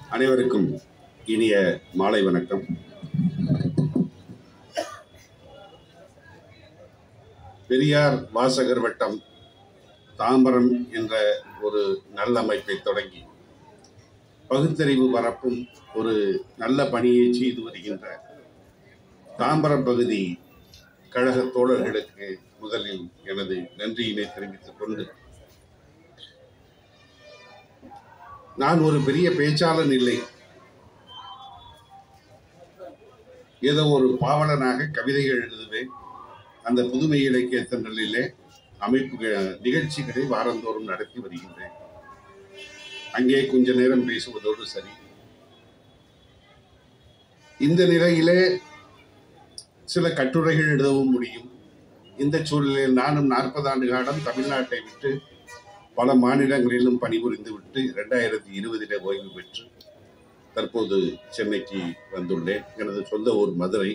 அனைவருக்கும் இனிய மாலை வணக்கம் பெரியார் வாசகர் வட்டம் தாம்பரம் என்ற ஒரு நல்ல அமைப்பை தொடங்கி பகுத்தறிவு பரப்பும் ஒரு நல்ல பணியை செய்து வருகின்ற தாம்பரம் பகுதி கழக தோழர்களுக்கு முதலில் எனது நன்றியினை தெரிவித்துக் கொண்டு நான் ஒரு பெரிய பேச்சாளன் இல்லை ஏதோ ஒரு பாவலனாக கவிதைகள் எழுதுவேன் அந்த புதுமை இலக்கிய தென்றலிலே அமைப்பு நிகழ்ச்சிகளை வாரந்தோறும் நடத்தி வருகின்றேன் அங்கே கொஞ்ச நேரம் பேசுவதோடு சரி இந்த நிலையிலே சில கட்டுரைகள் எழுதவும் முடியும் இந்த சூழலில் நானும் நாற்பது ஆண்டு காலம் தமிழ்நாட்டை விட்டு பல மாநிலங்களிலும் பணிபுரிந்து விட்டு இரண்டாயிரத்தி இருபதிலே ஓய்வு பெற்று தற்போது சென்னைக்கு வந்துள்ளேன் எனது சொந்த ஊர் மதுரை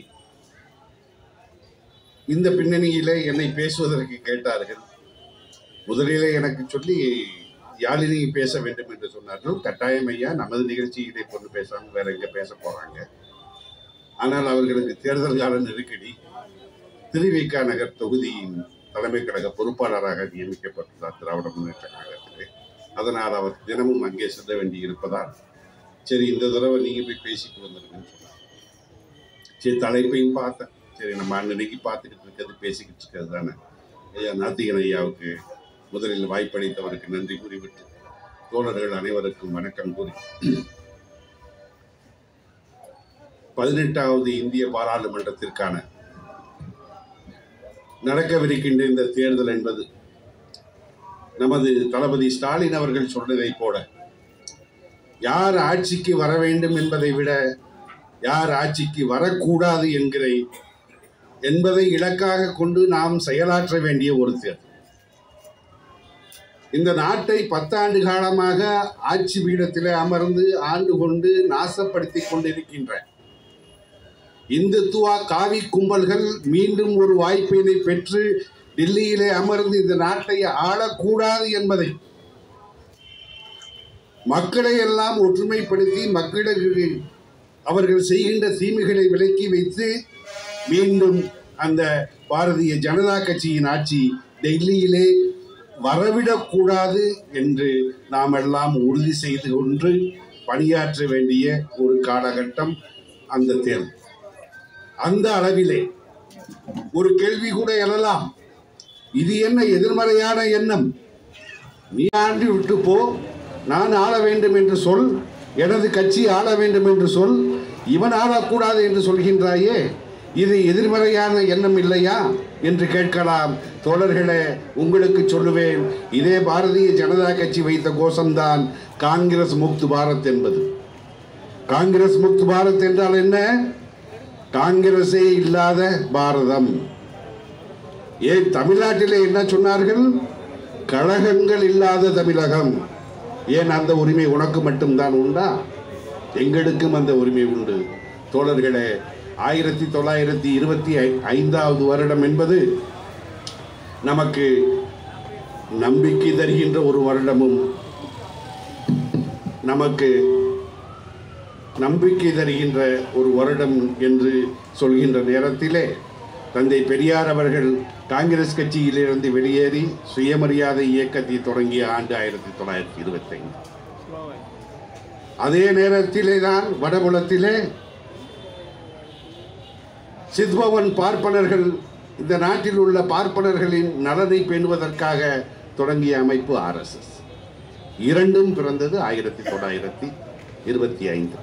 இந்த பின்னணியிலே என்னை பேசுவதற்கு கேட்டார்கள் முதலிலே எனக்கு சொல்லி யாழினி பேச வேண்டும் என்று சொன்னார்கள் கட்டாயம் ஐயா நமது நிகழ்ச்சியிலே கொண்டு பேசாம வேற எங்க பேச போறாங்க ஆனால் அவர்களுக்கு தேர்தல் கால நெருக்கடி திருவிக நகர் தொகுதியின் தலைமை கழக பொறுப்பாளராக நியமிக்கப்பட்டுள்ளார் திராவிட முன்னேற்ற கழகத்திலே அதனால் அவர் தினமும் அங்கே செல்ல வேண்டி இருப்பதால் சரி இந்த தடவை நீங்க போய் பேசிட்டு வந்துருங்கன்னு சொன்னார் சரி தலைப்பையும் பார்த்தேன் சரி நம்ம அன்னைக்கு பார்த்துக்கிட்டு இருக்கிறது பேசிக்கிட்டு இருக்கிறது தானே ஐயா நாத்திகன் ஐயாவுக்கு முதலில் வாய்ப்பளித்தவருக்கு நன்றி கூறிவிட்டு தோழர்கள் அனைவருக்கும் வணக்கம் கூறி பதினெட்டாவது இந்திய பாராளுமன்றத்திற்கான நடக்கவிருக்கின்ற இந்த தேர்தல் என்பது நமது தளபதி ஸ்டாலின் அவர்கள் சொன்னதைப் போல யார் ஆட்சிக்கு வர வேண்டும் என்பதை விட யார் ஆட்சிக்கு வரக்கூடாது என்கிற என்பதை இலக்காக கொண்டு நாம் செயலாற்ற வேண்டிய ஒரு தேர்தல் இந்த நாட்டை பத்தாண்டு காலமாக ஆட்சி பீடத்திலே அமர்ந்து ஆண்டு கொண்டு நாசப்படுத்தி கொண்டிருக்கின்ற இந்துத்துவா காவி கும்பல்கள் மீண்டும் ஒரு வாய்ப்பினை பெற்று டெல்லியிலே அமர்ந்து இந்த நாட்டை ஆளக்கூடாது என்பதை மக்களை எல்லாம் ஒற்றுமைப்படுத்தி மக்களுக்கு அவர்கள் செய்கின்ற தீமைகளை விலக்கி வைத்து மீண்டும் அந்த பாரதிய ஜனதா கட்சியின் ஆட்சி டெல்லியிலே வரவிடக்கூடாது என்று நாம் எல்லாம் உறுதி செய்து கொண்டு பணியாற்ற வேண்டிய ஒரு காலகட்டம் அந்த தேர்தல் அந்த அளவிலே ஒரு கேள்வி கூட எழலாம் இது என்ன எதிர்மறையான எண்ணம் நீ ஆண்டு விட்டு போ நான் ஆள வேண்டும் என்று சொல் எனது கட்சி ஆள வேண்டும் என்று சொல் இவன் ஆளக்கூடாது என்று சொல்கின்றாயே இது எதிர்மறையான எண்ணம் இல்லையா என்று கேட்கலாம் தோழர்களே உங்களுக்கு சொல்லுவேன் இதே பாரதிய ஜனதா கட்சி வைத்த கோஷம்தான் காங்கிரஸ் முக்து பாரத் என்பது காங்கிரஸ் முக்து பாரத் என்றால் என்ன காங்கிரஸே இல்லாத பாரதம் ஏன் தமிழ்நாட்டிலே என்ன சொன்னார்கள் கழகங்கள் இல்லாத தமிழகம் ஏன் அந்த உரிமை உனக்கு மட்டும்தான் உண்டா எங்களுக்கும் அந்த உரிமை உண்டு தோழர்களே ஆயிரத்தி தொள்ளாயிரத்தி இருபத்தி ஐந்தாவது வருடம் என்பது நமக்கு நம்பிக்கை தருகின்ற ஒரு வருடமும் நமக்கு நம்பிக்கை தருகின்ற ஒரு வருடம் என்று சொல்கின்ற நேரத்திலே தந்தை பெரியார் அவர்கள் காங்கிரஸ் கட்சியிலிருந்து வெளியேறி சுயமரியாதை இயக்கத்தை தொடங்கிய ஆண்டு ஆயிரத்தி தொள்ளாயிரத்தி இருபத்தைந்து அதே நேரத்திலே தான் வடபுலத்திலே சித்பவன் பார்ப்பனர்கள் இந்த நாட்டில் உள்ள பார்ப்பனர்களின் நலனை பேணுவதற்காக தொடங்கிய அமைப்பு ஆர்எஸ்எஸ் இரண்டும் பிறந்தது ஆயிரத்தி தொள்ளாயிரத்தி இருபத்தி ஐந்து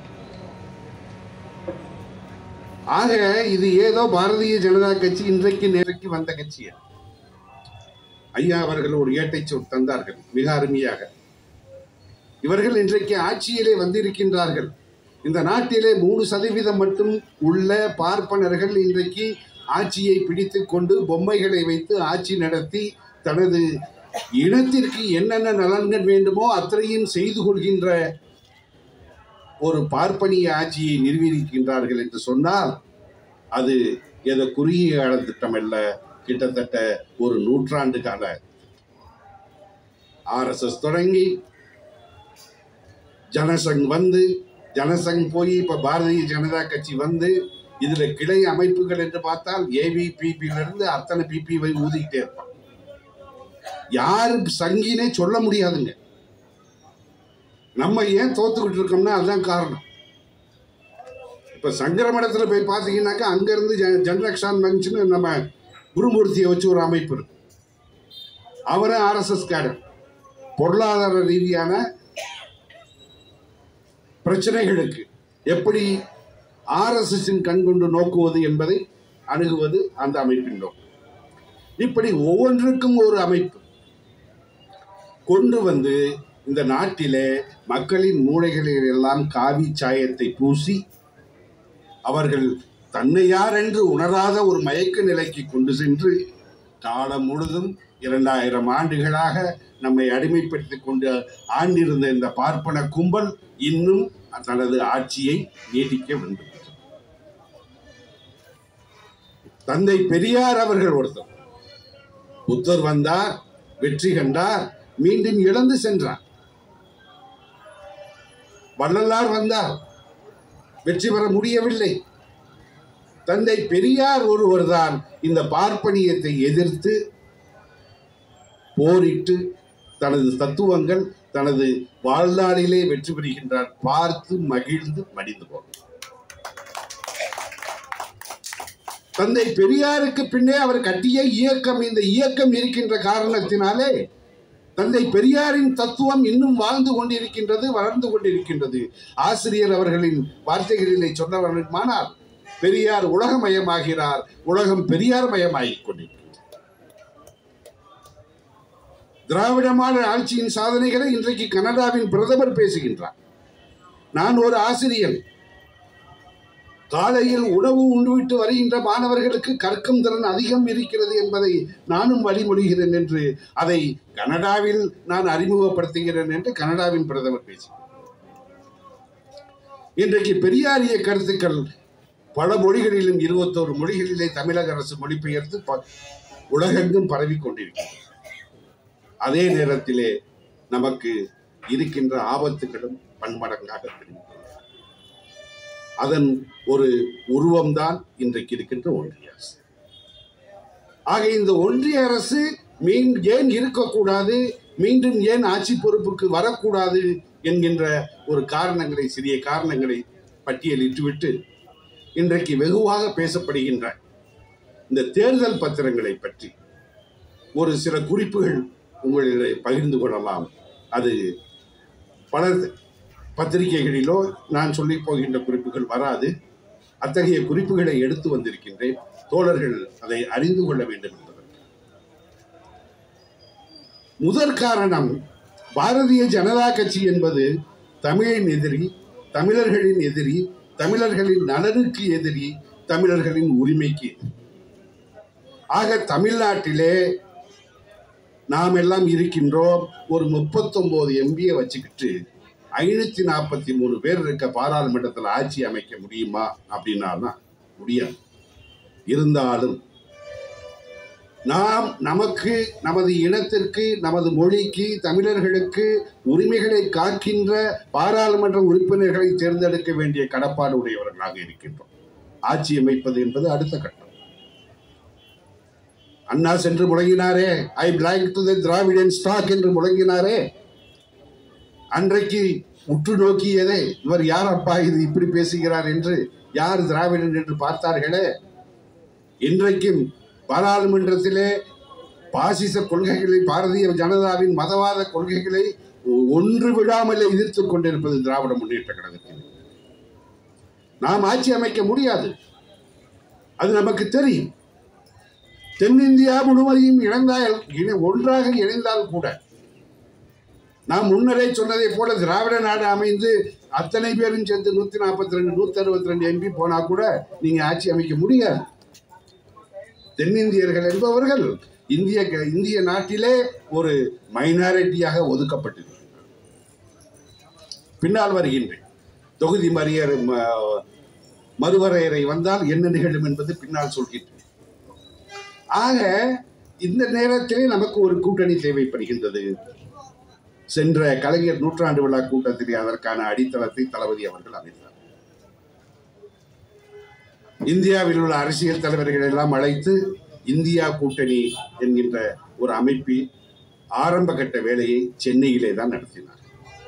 ஆக இது ஏதோ பாரதிய ஜனதா கட்சி இன்றைக்கு நேரைக்கு வந்த கட்சி ஐயா அவர்கள் ஒரு ஏட்டை சொல் தந்தார்கள் மிக அருமையாக இவர்கள் இன்றைக்கு ஆட்சியிலே வந்திருக்கின்றார்கள் இந்த நாட்டிலே மூணு சதவீதம் மட்டும் உள்ள பார்ப்பனர்கள் இன்றைக்கு ஆட்சியை பிடித்து கொண்டு பொம்மைகளை வைத்து ஆட்சி நடத்தி தனது இனத்திற்கு என்னென்ன நலன்கள் வேண்டுமோ அத்தனையும் செய்து கொள்கின்ற ஒரு பார்ப்பனிய ஆட்சியை நிறுவியிருக்கின்றார்கள் என்று சொன்னால் அது ஏதோ குறுகிய கால திட்டம் அல்ல கிட்டத்தட்ட ஒரு நூற்றாண்டு கால ஆர்எஸ்எஸ் தொடங்கி ஜனசங் வந்து ஜனசங் போய் இப்ப பாரதிய ஜனதா கட்சி வந்து இதுல கிளை அமைப்புகள் என்று பார்த்தால் ஏவிபிபில இருந்து அத்தனை பிபிவை ஊதிக்கிட்டே இருப்பான் யாரு சங்கினே சொல்ல முடியாதுங்க நம்ம ஏன் தோத்துக்கிட்டு இருக்கோம்னா அதுதான் காரணம் இப்ப சங்கரமடத்துல போய் பார்த்தீங்கன்னாக்கா அங்கிருந்து ஜ- ஜன்ரக்ஷான் மஞ்சுன்னு நம்ம குருமூர்த்தியை வச்சு ஒரு அமைப்பு இருக்கு அவரும் ஆர்எஸ்எஸ் காரர் பொருளாதார ரீதியான பிரச்சனைகளுக்கு எப்படி ஆர்எஸ்எஸ்ஸின் கண் கொண்டு நோக்குவது என்பதை அணுகுவது அந்த அமைப்பின் நோக்கம் இப்படி ஒவ்வொன்றுக்கும் ஒரு அமைப்பு கொண்டு வந்து இந்த நாட்டிலே மக்களின் மூளைகளில் எல்லாம் காவி சாயத்தை பூசி அவர்கள் தன்னை யார் என்று உணராத ஒரு மயக்க நிலைக்கு கொண்டு சென்று காலம் முழுதும் இரண்டாயிரம் ஆண்டுகளாக நம்மை அடிமைப்படுத்திக் கொண்டு ஆண்டிருந்த இந்த பார்ப்பன கும்பல் இன்னும் தனது ஆட்சியை நீட்டிக்க வேண்டும் தந்தை பெரியார் அவர்கள் ஒருத்தர் புத்தர் வந்தார் வெற்றி கண்டார் மீண்டும் இழந்து சென்றார் வள்ளலார் வந்தார் வெற்றி பெற முடியவில்லை தந்தை பெரியார் ஒருவர்தான் இந்த பார்ப்பனியத்தை எதிர்த்து போரிட்டு தனது தத்துவங்கள் தனது வாழ்நாளிலே வெற்றி பெறுகின்றார் பார்த்து மகிழ்ந்து மடிந்து போனார் தந்தை பெரியாருக்கு பின்னே அவர் கட்டிய இயக்கம் இந்த இயக்கம் இருக்கின்ற காரணத்தினாலே தந்தை பெரியாரின் தத்துவம் இன்னும் வாழ்ந்து கொண்டிருக்கின்றது வளர்ந்து கொண்டிருக்கின்றது ஆசிரியர் அவர்களின் வார்த்தைகளிலே சொல்ல வேண்டுமானால் பெரியார் உலகமயமாகிறார் உலகம் பெரியார் மயமாகிக் கொண்டிருக்கிறது திராவிட மாடல் ஆட்சியின் சாதனைகளை இன்றைக்கு கனடாவின் பிரதமர் பேசுகின்றார் நான் ஒரு ஆசிரியர் காலையில் உணவு உண்டுவிட்டு வருகின்ற மாணவர்களுக்கு கற்கும் திறன் அதிகம் இருக்கிறது என்பதை நானும் வழிமொழிகிறேன் என்று அதை கனடாவில் நான் அறிமுகப்படுத்துகிறேன் என்று கனடாவின் பிரதமர் பேசினார் இன்றைக்கு பெரியாரிய கருத்துக்கள் பல மொழிகளிலும் இருபத்தோரு மொழிகளிலே தமிழக அரசு மொழிபெயர்த்து ப- உலகெங்கும் பரவி கொண்டிருக்கிறது அதே நேரத்திலே நமக்கு இருக்கின்ற ஆபத்துகளும் பன்மடங்காக தெரியும் அதன் ஒரு உருவம்தான் இன்றைக்கு இருக்கின்ற ஒன்றிய அரசு ஆக இந்த ஒன்றிய அரசு மீன் ஏன் இருக்கக்கூடாது மீண்டும் ஏன் ஆட்சி பொறுப்புக்கு வரக்கூடாது என்கின்ற ஒரு காரணங்களை சிறிய காரணங்களை பட்டியலிட்டுவிட்டு இன்றைக்கு வெகுவாக பேசப்படுகின்ற இந்த தேர்தல் பத்திரங்களை பற்றி ஒரு சில குறிப்புகள் உங்களிடையே பகிர்ந்து கொள்ளலாம் அது பல பத்திரிகைகளிலோ நான் சொல்லி போகின்ற குறிப்புகள் வராது அத்தகைய குறிப்புகளை எடுத்து வந்திருக்கின்றேன் தோழர்கள் அதை அறிந்து கொள்ள வேண்டும் என்பதற்கு முதற் காரணம் பாரதிய ஜனதா கட்சி என்பது தமிழின் எதிரி தமிழர்களின் எதிரி தமிழர்களின் நலனுக்கு எதிரி தமிழர்களின் உரிமைக்கு எதிரி ஆக தமிழ்நாட்டிலே நாம் எல்லாம் இருக்கின்றோம் ஒரு முப்பத்தொன்பது எம்பியை வச்சுக்கிட்டு ஐநூத்தி நாற்பத்தி மூணு பேர் இருக்க பாராளுமன்றத்தில் ஆட்சி அமைக்க முடியுமா அப்படின்னா முடியாது இருந்தாலும் நாம் நமக்கு நமது இனத்திற்கு நமது மொழிக்கு தமிழர்களுக்கு உரிமைகளை காக்கின்ற பாராளுமன்ற உறுப்பினர்களை தேர்ந்தெடுக்க வேண்டிய கடப்பாடு உடையவர்களாக இருக்கின்றோம் ஆட்சி அமைப்பது என்பது அடுத்த கட்டம் அண்ணா சென்று முழங்கினாரே I belong to the Dravidian stock என்று முழங்கினாரே அன்றைக்கு உற்று நோக்கியதே இவர் யார் அப்பா இது இப்படி பேசுகிறார் என்று யார் திராவிடன் என்று பார்த்தார்களே இன்றைக்கும் பாராளுமன்றத்திலே பாசிச கொள்கைகளை பாரதிய ஜனதாவின் மதவாத கொள்கைகளை ஒன்று விடாமலே எதிர்த்துக் கொண்டிருப்பது திராவிட முன்னேற்ற கழகத்தில் நாம் ஆட்சி அமைக்க முடியாது அது நமக்கு தெரியும் தென்னிந்தியா முழுவதையும் இணைந்தால் இணை- ஒன்றாக இணைந்தால் கூட நாம் முன்னரே சொன்னதை போல திராவிட நாடு அமைந்து அத்தனை பேரும் சேர்ந்து நூத்தி நாற்பத்தி ரெண்டு நூத்தி அறுபத்தி ரெண்டு எம்பி போனா கூட நீங்க ஆட்சி அமைக்க முடியாது தென்னிந்தியர்கள் என்பவர்கள் இந்திய க- இந்திய நாட்டிலே ஒரு மைனாரிட்டியாக ஒதுக்கப்பட்டிருக்கிறார் பின்னால் வருகின்றேன் தொகுதி மறியர் ம- மறுவரையறை வந்தால் என்ன நிகழும் என்பது பின்னால் சொல்கின்றேன் ஆக இந்த நேரத்திலே நமக்கு ஒரு கூட்டணி தேவைப்படுகின்றது சென்ற கலைஞர் நூற்றாண்டு விழா கூட்டத்திலே அதற்கான அடித்தளத்தை தளபதி அவர்கள் அமைத்தார் இந்தியாவில் உள்ள அரசியல் தலைவர்கள் எல்லாம் அழைத்து இந்தியா கூட்டணி என்கின்ற ஒரு அமைப்பில் ஆரம்ப கட்ட வேலையை சென்னையிலே தான் நடத்தினார்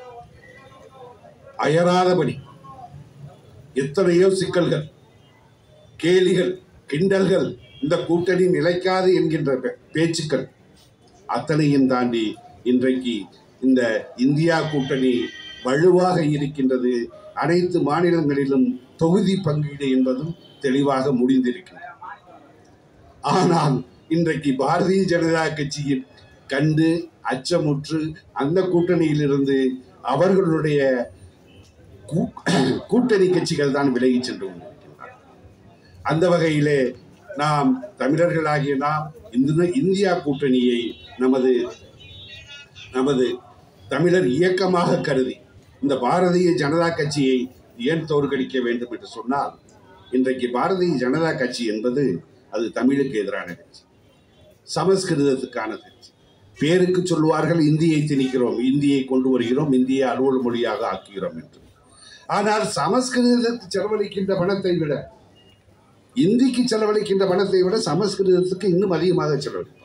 அயராதபடி எத்தனையோ சிக்கல்கள் கேலிகள் கிண்டல்கள் இந்த கூட்டணி நிலைக்காது என்கின்ற பே- பேச்சுக்கள் அத்தனையும் தாண்டி இன்றைக்கு இந்த இந்தியா கூட்டணி வலுவாக இருக்கின்றது அனைத்து மாநிலங்களிலும் தொகுதி பங்கீடு என்பதும் தெளிவாக முடிந்திருக்கிறது ஆனால் இன்றைக்கு பாரதிய ஜனதா கட்சியின் கண்டு அச்சமுற்று அந்த கூட்டணியிலிருந்து அவர்களுடைய கூ- கூட்டணி கட்சிகள் தான் விலகிச் சென்று கொண்டிருக்கின்றன அந்த வகையிலே நாம் தமிழர்களாகிய நாம் இந்த இந்தியா கூட்டணியை நமது நமது தமிழர் இயக்கமாக கருதி இந்த பாரதிய ஜனதா கட்சியை ஏன் தோற்கடிக்க வேண்டும் என்று சொன்னால் இன்றைக்கு பாரதிய ஜனதா கட்சி என்பது அது தமிழுக்கு எதிரான கட்சி சமஸ்கிருதத்துக்கான கட்சி பேருக்கு சொல்லுவார்கள் இந்தியை திணிக்கிறோம் இந்தியை கொண்டு வருகிறோம் இந்தியை அலுவல் மொழியாக ஆக்குகிறோம் என்று ஆனால் சமஸ்கிருதத்துக்கு செலவழிக்கின்ற பணத்தை விட இந்திக்கு செலவழிக்கின்ற பணத்தை விட சமஸ்கிருதத்துக்கு இன்னும் அதிகமாக செலவழிப்பார்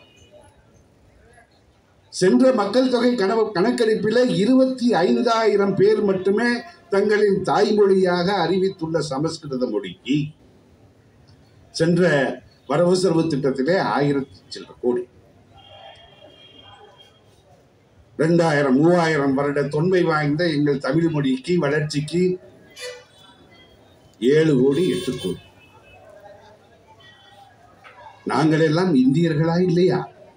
சென்ற மக்கள் தொகை கணவு கணக்கெடுப்பில் இருபத்தி ஐந்தாயிரம் பேர் மட்டுமே தங்களின் தாய்மொழியாக அறிவித்துள்ள சமஸ்கிருத மொழிக்கு சென்ற வரவு செலவு திட்டத்திலே ஆயிரத்தி சில்லற கோடி ரெண்டாயிரம் மூவாயிரம் வருட தொன்மை வாய்ந்த எங்கள் தமிழ் மொழிக்கு வளர்ச்சிக்கு ஏழு கோடி எட்டு கோடி நாங்கள் எல்லாம் இந்தியர்களா இல்லையா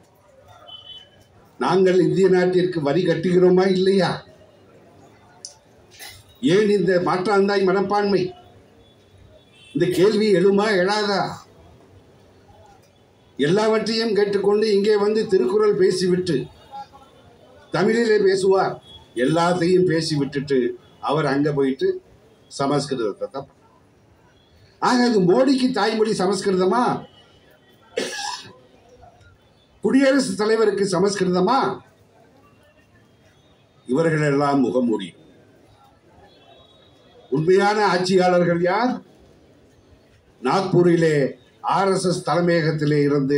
நாங்கள் இந்திய நாட்டிற்கு வரி கட்டுகிறோமா இல்லையா ஏன் இந்த மாற்றாந்தாய் மனப்பான்மை இந்த கேள்வி எழுமா எழாதா எல்லாவற்றையும் கேட்டுக்கொண்டு இங்கே வந்து திருக்குறள் பேசிவிட்டு தமிழிலே பேசுவார் எல்லாத்தையும் பேசி விட்டுட்டு அவர் அங்க போயிட்டு சமஸ்கிருதத்தை தான் ஆக அது மோடிக்கு தாய்மொழி சமஸ்கிருதமா குடியரசுத் தலைவருக்கு சமஸ்கிருதமா இவர்கள் எல்லாம் முகமூடி உண்மையான ஆட்சியாளர்கள் யார் நாக்பூரிலே ஆர்எஸ்எஸ் தலைமையகத்திலே இருந்து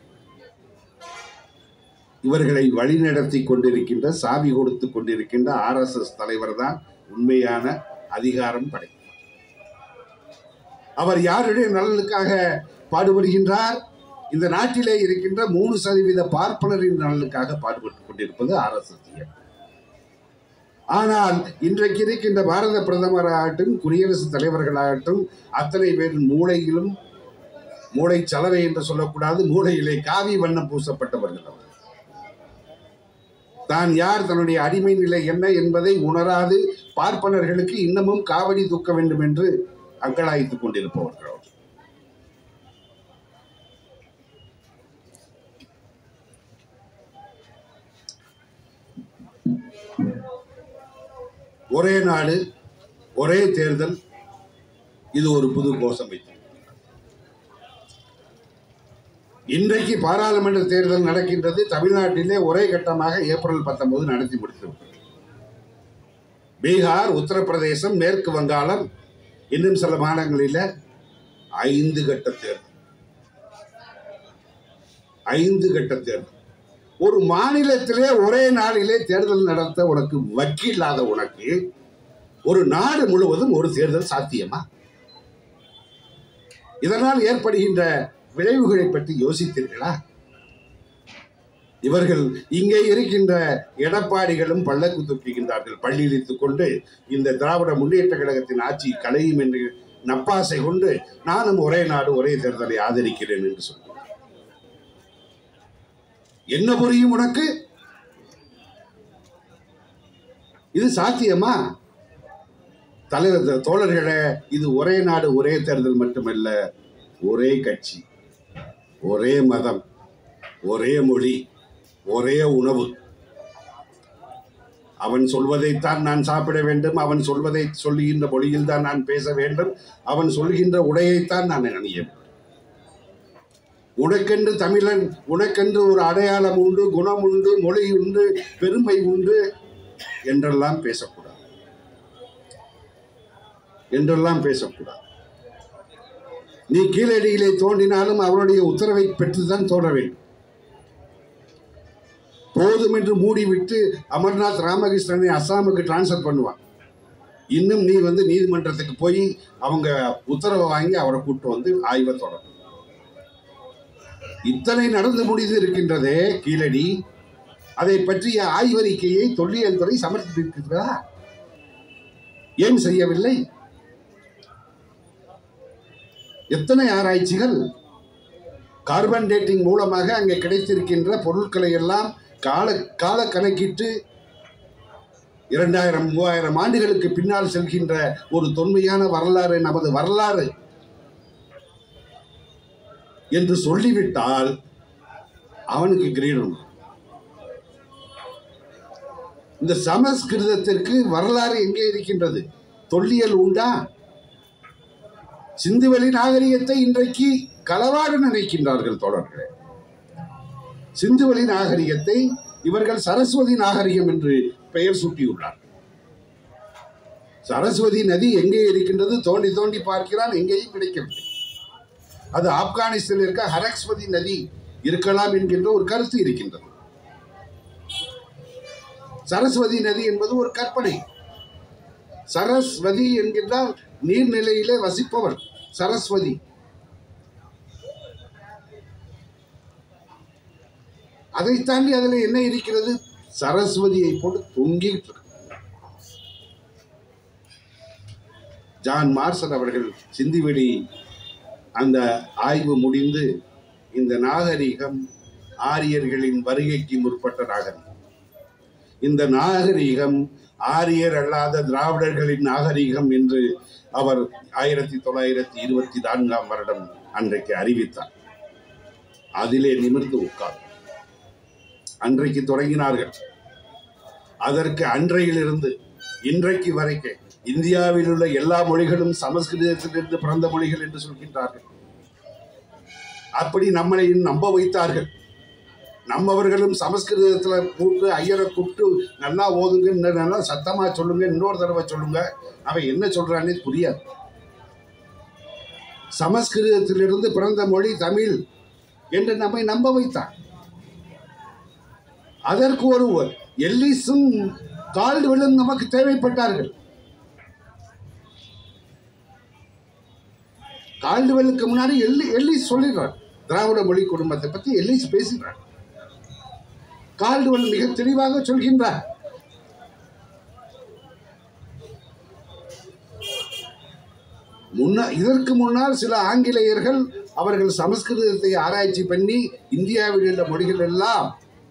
இவர்களை வழிநடத்தி கொண்டிருக்கின்ற சாவி கொடுத்து கொண்டிருக்கின்ற ஆர்எஸ்எஸ் தலைவர் தான் உண்மையான அதிகாரம் படைத்தவர் அவர் யாருடைய நலனுக்காக பாடுபடுகின்றார் இந்த நாட்டிலே இருக்கின்ற மூணு சதவீத பார்ப்பனரின் நலனுக்காக பாடுபட்டுக் கொண்டிருப்பது ஆர்எஸ்எஸ் ஆனால் இன்றைக்கு இருக்கின்ற பாரத பிரதமராகட்டும் குடியரசுத் தலைவர்களாகட்டும் அத்தனை பேரின் மூளையிலும் மூளை சலவை என்று சொல்லக்கூடாது மூளையிலே காவி வண்ணம் பூசப்பட்டவர்கள் அவர்கள். தான் யார் தன்னுடைய அடிமை நிலை என்ன என்பதை உணராது பார்ப்பனர்களுக்கு இன்னமும் காவடி தூக்க வேண்டும் என்று அங்கலாய்த்துக் கொண்டிருப்பவர்கள் அவர்கள். ஒரே நாடு ஒரே தேர்தல் இது ஒரு புது கோஷம் வைத்து இன்றைக்கு பாராளுமன்ற தேர்தல் நடக்கின்றது தமிழ்நாட்டிலே ஒரே கட்டமாக ஏப்ரல் பத்தொன்பது நடத்தி முடித்து விட்டது. பீகார் உத்தரப்பிரதேசம் மேற்கு வங்காளம் இன்னும் சில மாநிலங்களில் ஐந்து கட்ட தேர்தல் ஐந்து கட்ட தேர்தல் ஒரு மாநிலத்திலே ஒரே நாளிலே தேர்தல் நடத்த உனக்கு வக்கீலாத உனக்கு ஒரு நாடு முழுவதும் ஒரு தேர்தல் சாத்தியமா இதனால் ஏற்படுகின்ற விளைவுகளை பற்றி யோசித்தீர்களா இவர்கள் இங்கே இருக்கின்ற எடப்பாடிகளும் பல்லக்கு தூக்குகின்றார்கள் பள்ளியிலித்துக் கொண்டு இந்த திராவிட முன்னேற்ற கழகத்தின் ஆட்சி கலையும் என்று நப்பாசை கொண்டு நானும் ஒரே நாடு ஒரே தேர்தலை ஆதரிக்கிறேன் என்று சொல்கிறார் என்ன புரியும் உனக்கு இது சாத்தியமா தலைவர் தோழர்களே இது ஒரே நாடு ஒரே தேர்தல் மட்டுமல்ல ஒரே கட்சி ஒரே மதம் ஒரே மொழி ஒரே உணவு அவன் சொல்வதைத்தான் நான் சாப்பிட வேண்டும் அவன் சொல்வதை சொல்லுகின்ற மொழியில் தான் நான் பேச வேண்டும் அவன் சொல்கின்ற உடையைத்தான் நான் அணிய வேண்டும் உனக்கென்று தமிழன் உனக்கென்று ஒரு அடையாளம் உண்டு குணம் உண்டு மொழி உண்டு பெருமை உண்டு என்றெல்லாம் பேசக்கூடாது என்றெல்லாம் பேசக்கூடாது நீ கீழடியிலே தோண்டினாலும் அவருடைய உத்தரவை பெற்றுதான் தோன்ற வேண்டும் போதும் என்று மூடிவிட்டு அமர்நாத் ராமகிருஷ்ணனை அஸ்ஸாமுக்கு டிரான்ஸ்ஃபர் பண்ணுவான் இன்னும் நீ வந்து நீதிமன்றத்துக்கு போய் அவங்க உத்தரவை வாங்கி அவரை கூட்டு வந்து ஆய்வை தொடரும் இத்தனை நடந்து முடிந்து இருக்கின்றதே கீழடி அதை பற்றிய ஆய்வறிக்கையை தொல்லியல் துறை சமர்ப்பித்திருக்கிறதா ஏன் செய்யவில்லை எத்தனை ஆராய்ச்சிகள் கார்பன் டேட்டிங் மூலமாக அங்கே கிடைத்திருக்கின்ற பொருட்களை எல்லாம் கால கால கணக்கிட்டு இரண்டாயிரம் மூவாயிரம் ஆண்டுகளுக்கு பின்னால் செல்கின்ற ஒரு தொன்மையான வரலாறு நமது வரலாறு என்று சொல்லிவிட்டால் அவனுக்கு கிரீடம் இந்த சமஸ்கிருதத்திற்கு வரலாறு எங்கே இருக்கின்றது தொல்லியல் உண்டா சிந்துவெளி நாகரிகத்தை இன்றைக்கு களவாட நினைக்கின்றார்கள் தோழர்களே சிந்துவெளி நாகரிகத்தை இவர்கள் சரஸ்வதி நாகரிகம் என்று பெயர் சூட்டியுள்ளார் சரஸ்வதி நதி எங்கே இருக்கின்றது தோண்டி தோண்டி பார்க்கிறான் எங்கேயும் கிடைக்கவில்லை அது ஆப்கானிஸ்தானில் இருக்க ஹரக்ஸ்வதி நதி இருக்கலாம் என்கின்ற ஒரு கருத்து இருக்கின்றது சரஸ்வதி நதி என்பது ஒரு கற்பனை சரஸ்வதி என்கின்றால் நீர்நிலையிலே வசிப்பவர் சரஸ்வதி அதை தாண்டி அதுல என்ன இருக்கிறது சரஸ்வதியை போட்டு தொங்கிட்டு இருக்கு ஜான் மார்சல் அவர்கள் சிந்திவெளி அந்த ஆய்வு முடிந்து இந்த நாகரிகம் ஆரியர்களின் வருகைக்கு முற்பட்ட நாகரிகம் இந்த நாகரிகம் ஆரியர் அல்லாத திராவிடர்களின் நாகரிகம் என்று அவர் ஆயிரத்தி தொள்ளாயிரத்தி இருபத்தி நான்காம் வருடம் அன்றைக்கு அறிவித்தார் அதிலே நிமிர்ந்து உட்கார் அன்றைக்கு தொடங்கினார்கள் அதற்கு அன்றையிலிருந்து இன்றைக்கு வரைக்கும் இந்தியாவில் உள்ள எல்லா மொழிகளும் சமஸ்கிருதத்திலிருந்து பிறந்த மொழிகள் என்று சொல்கின்றார்கள் அப்படி நம்மளை நம்ப வைத்தார்கள் நம்மவர்களும் சமஸ்கிருதத்தில் கூப்பிட்டு ஐயரை கூப்பிட்டு நல்லா ஓதுங்க இன்னும் நல்லா சத்தமாக சொல்லுங்க இன்னொரு தடவை சொல்லுங்க அவன் என்ன சொல்றானே புரியாது சமஸ்கிருதத்திலிருந்து பிறந்த மொழி தமிழ் என்று நம்மை நம்ப வைத்தான் அதற்கு ஒரு எல்லிஸும் கால்டுவெலும் நமக்கு தேவைப்பட்டார்கள் கால்டுவெலுக்கு முன்னாடி எல்லி எல்லிஸ் சொல்லிடுறார் திராவிட மொழி குடும்பத்தை பற்றி எல்லிஸ் பேசுகிறார் கால்டுவெல் மிக தெளிவாக சொல்கின்றார் முன்ன இதற்கு முன்னால் சில ஆங்கிலேயர்கள் அவர்கள் சமஸ்கிருதத்தை ஆராய்ச்சி பண்ணி இந்தியாவில் உள்ள மொழிகள் எல்லாம்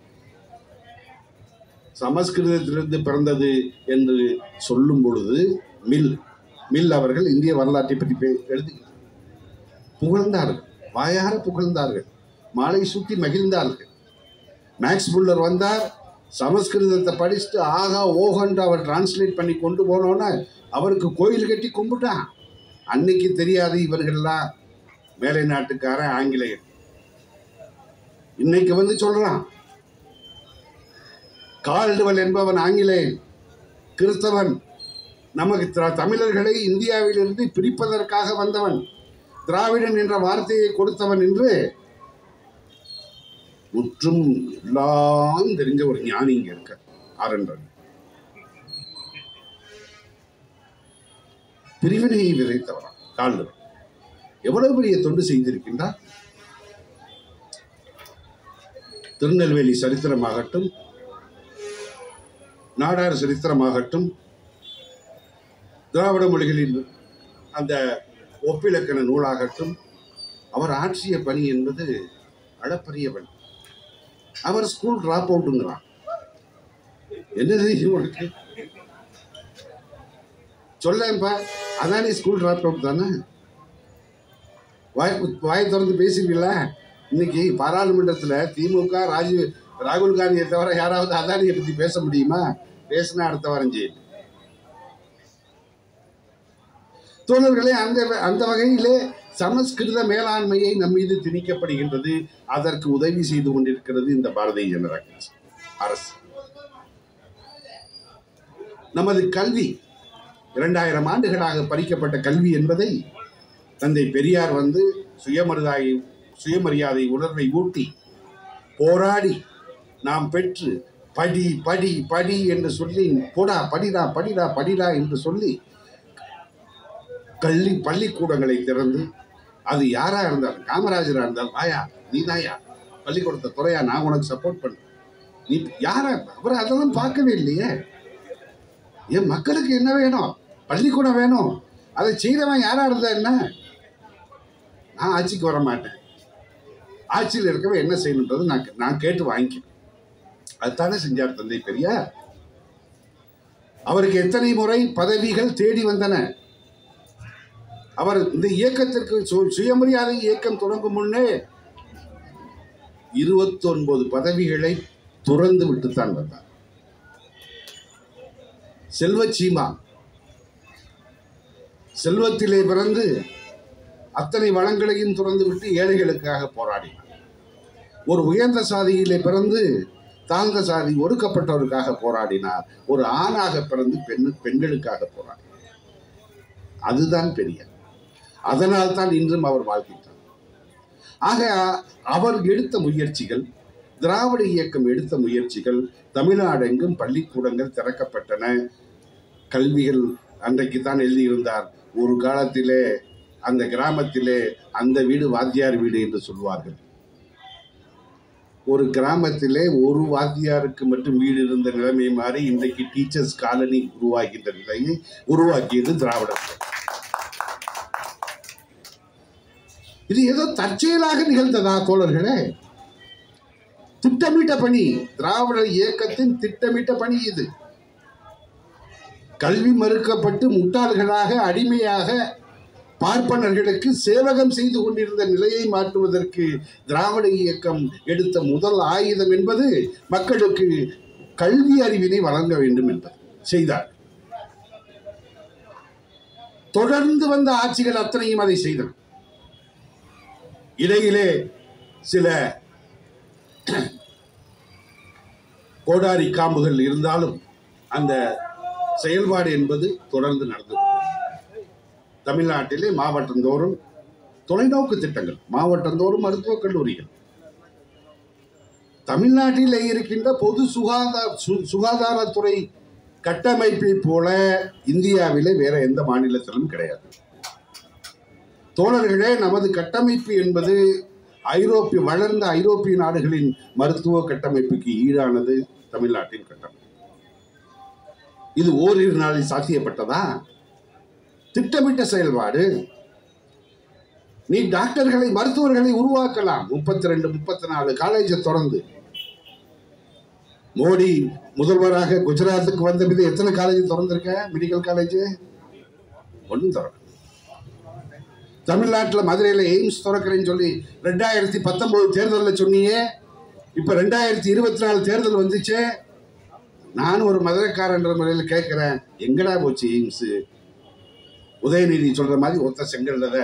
சமஸ்கிருதத்திலிருந்து பிறந்தது என்று சொல்லும் பொழுது மில் மில் அவர்கள் இந்திய வரலாற்றை பற்றி பே- எழுதி புகழ்ந்தார்கள் வாயார புகழ்ந்தார்கள் மாலை சுற்றி மகிழ்ந்தார்கள் மேக்ஸ் புல்லர் வந்தார் சமஸ்கிருதத்தை படிச்சுட்டு ஆகா ஓகன்ட்டு அவர் டிரான்ஸ்லேட் பண்ணி கொண்டு போனோன்னே அவருக்கு கோயில் கட்டி கும்பிட்டான் அன்னைக்கு தெரியாது இவர்கள்லாம் மேலை நாட்டுக்காரன் ஆங்கிலேயர் இன்னைக்கு வந்து சொல்றான் கால்டுவல் என்பவன் ஆங்கிலேயன் கிறிஸ்தவன் நமக்கு த- தமிழர்களை இந்தியாவிலிருந்து பிரிப்பதற்காக வந்தவன் திராவிடன் என்ற வார்த்தையை கொடுத்தவன் என்று முற்றும் எல்லாம் தெரிஞ்ச ஒரு ஞானி இங்க இருக்க ஆரன்றன் பிரிவினையை விதைத்தவரா கால்டுவல் எவ்வளவு பெரிய தொண்டு செய்திருக்கின்றார் திருநெல்வேலி சரித்திரமாகட்டும் நாடார் சரித்திரமாகட்டும் திராவிட மொழிகளின் அந்த ஒப்பிலக்கண நூலாகட்டும் அவர் ஆற்றிய பணி என்பது அளப்பரிய பணி அவர் ஸ்கூல் டிராப் அவுட்டுங்கிறான் என்ன தெரியும் உனக்கு சொல்லேன்ப்பா அதான் நீ ஸ்கூல் டிராப் அவுட் தானே வாய் வாய் திறந்து பேசுவீங்களா இன்னைக்கு பாராளுமன்றத்தில் திமுக ராஜீவ் ராகுல் காந்தியை தவிர யாராவது அதானியை பற்றி பேச முடியுமா பேசினா அடுத்த வாரம் ஜெயில் தோழர்களே அந்த அந்த வகையிலே சமஸ்கிருத மேலாண்மையை நம் மீது திணிக்கப்படுகின்றது அதற்கு உதவி செய்து கொண்டிருக்கிறது இந்த பாரதிய ஜனதா கட்சி அரசு நமது கல்வி இரண்டாயிரம் ஆண்டுகளாக பறிக்கப்பட்ட கல்வி என்பதை தந்தை பெரியார் வந்து சுயமரியாதை சுயமரியாதை உணர்வை ஊட்டி போராடி நாம் பெற்று படி படி படி என்று சொல்லி போடா படிடா படிடா படிடா என்று சொல்லி கல்வி பள்ளிக்கூடங்களை திறந்து அது யாரா இருந்தாலும் காமராஜரா இருந்தாலும் ஆயா நீ தாயா பள்ளிக்கூடத்தை துறையா நான் உனக்கு சப்போர்ட் பண்றேன் நீ யாரா அவர் அதெல்லாம் பார்க்கவே இல்லையே என் மக்களுக்கு என்ன வேணும் பள்ளிக்கூடம் வேணும் அதை செய்தவன் யாரா இருந்தா என்ன நான் ஆட்சிக்கு வர மாட்டேன் ஆட்சியில் இருக்கவன் என்ன செய்யணுன்றது நான் நான் கேட்டு வாங்கிக்கிறேன் அதுதானே செஞ்சார் தந்தை பெரியார் அவருக்கு எத்தனை முறை பதவிகள் தேடி வந்தன அவர் இந்த இயக்கத்திற்கு சு- சுயமரியாதை இயக்கம் தொடங்கும் முன்னே இருபத்தொன்பது பதவிகளை துறந்து விட்டுத்தான் வந்தார் செல்வச்சீமா செல்வத்திலே பிறந்து அத்தனை வளங்களையும் துறந்து விட்டு ஏழைகளுக்காக போராடினார் ஒரு உயர்ந்த சாதியிலே பிறந்து தாழ்ந்த சாதி ஒடுக்கப்பட்டவருக்காக போராடினார் ஒரு ஆணாக பிறந்து பெண் பெண்களுக்காக போராடினார் அதுதான் பெரிய அதனால் தான் இன்றும் அவர் வாழ்கின்றார் ஆக அவர் எடுத்த முயற்சிகள் திராவிட இயக்கம் எடுத்த முயற்சிகள் தமிழ்நாடெங்கும் பள்ளிக்கூடங்கள் திறக்கப்பட்டன கல்விகள் அன்றைக்கு தான் எழுதியிருந்தார் ஒரு காலத்திலே அந்த கிராமத்திலே அந்த வீடு வாத்தியார் வீடு என்று சொல்வார்கள் ஒரு கிராமத்திலே ஒரு வாத்தியாருக்கு மட்டும் வீடு இருந்த நிலைமை மாறி இன்றைக்கு டீச்சர்ஸ் காலனி உருவாகின்ற நிலையை உருவாக்கியது திராவிட இயக்கம். இது ஏதோ தற்செயலாக நிகழ்ந்ததா தோழர்களே திட்டமிட்ட பணி திராவிட இயக்கத்தின் திட்டமிட்ட பணி இது கல்வி மறுக்கப்பட்டு முட்டாள்களாக அடிமையாக பார்ப்பனர்களுக்கு சேவகம் செய்து கொண்டிருந்த நிலையை மாற்றுவதற்கு திராவிட இயக்கம் எடுத்த முதல் ஆயுதம் என்பது மக்களுக்கு கல்வி அறிவினை வழங்க வேண்டும் என்பது செய்தார் தொடர்ந்து வந்த ஆட்சிகள் அத்தனையும் அதை செய்தன இடையிலே சில கோடாரி காம்புகள் இருந்தாலும் அந்த செயல்பாடு என்பது தொடர்ந்து நடந்து கொண்டிருக்கிறது. தமிழ்நாட்டிலே மாவட்டந்தோறும் தொலைநோக்கு திட்டங்கள் மாவட்டந்தோறும் மருத்துவக் கல்லூரிகள் தமிழ்நாட்டிலே இருக்கின்ற பொது சுகாதார சு- சுகாதாரத்துறை கட்டமைப்பை போல இந்தியாவிலே வேற எந்த மாநிலத்திலும் கிடையாது தோழர்களே நமது கட்டமைப்பு என்பது ஐரோப்பிய வளர்ந்த ஐரோப்பிய நாடுகளின் மருத்துவ கட்டமைப்புக்கு ஈடானது தமிழ்நாட்டின் கட்டமைப்பு இது ஓரிரு நாளில் சாத்தியப்பட்டதா திட்டமிட்ட செயல்பாடு நீ டாக்டர்களை மருத்துவர்களை உருவாக்கலாம் முப்பத்தி ரெண்டு முப்பத்தி நாலு காலேஜை திறந்து மோடி முதல்வராக குஜராத்துக்கு வந்த மீது எத்தனை காலேஜ் திறந்திருக்க மெடிக்கல் காலேஜ் ஒன்றும் திறக்க தமிழ்நாட்டில் மதுரையில் எய்ம்ஸ் திறக்கிறேன்னு சொல்லி ரெண்டாயிரத்தி பத்தொம்போது தேர்தலில் சொன்னியே இப்போ ரெண்டாயிரத்தி இருபத்தி நாலு தேர்தல் வந்துச்சு நானும் ஒரு மதுரைக்காரன்ற முறையில் கேட்குறேன் எங்கடா போச்சு எய்ம்ஸு உதயநிதி சொல்கிற மாதிரி ஒத்த செங்கல்ல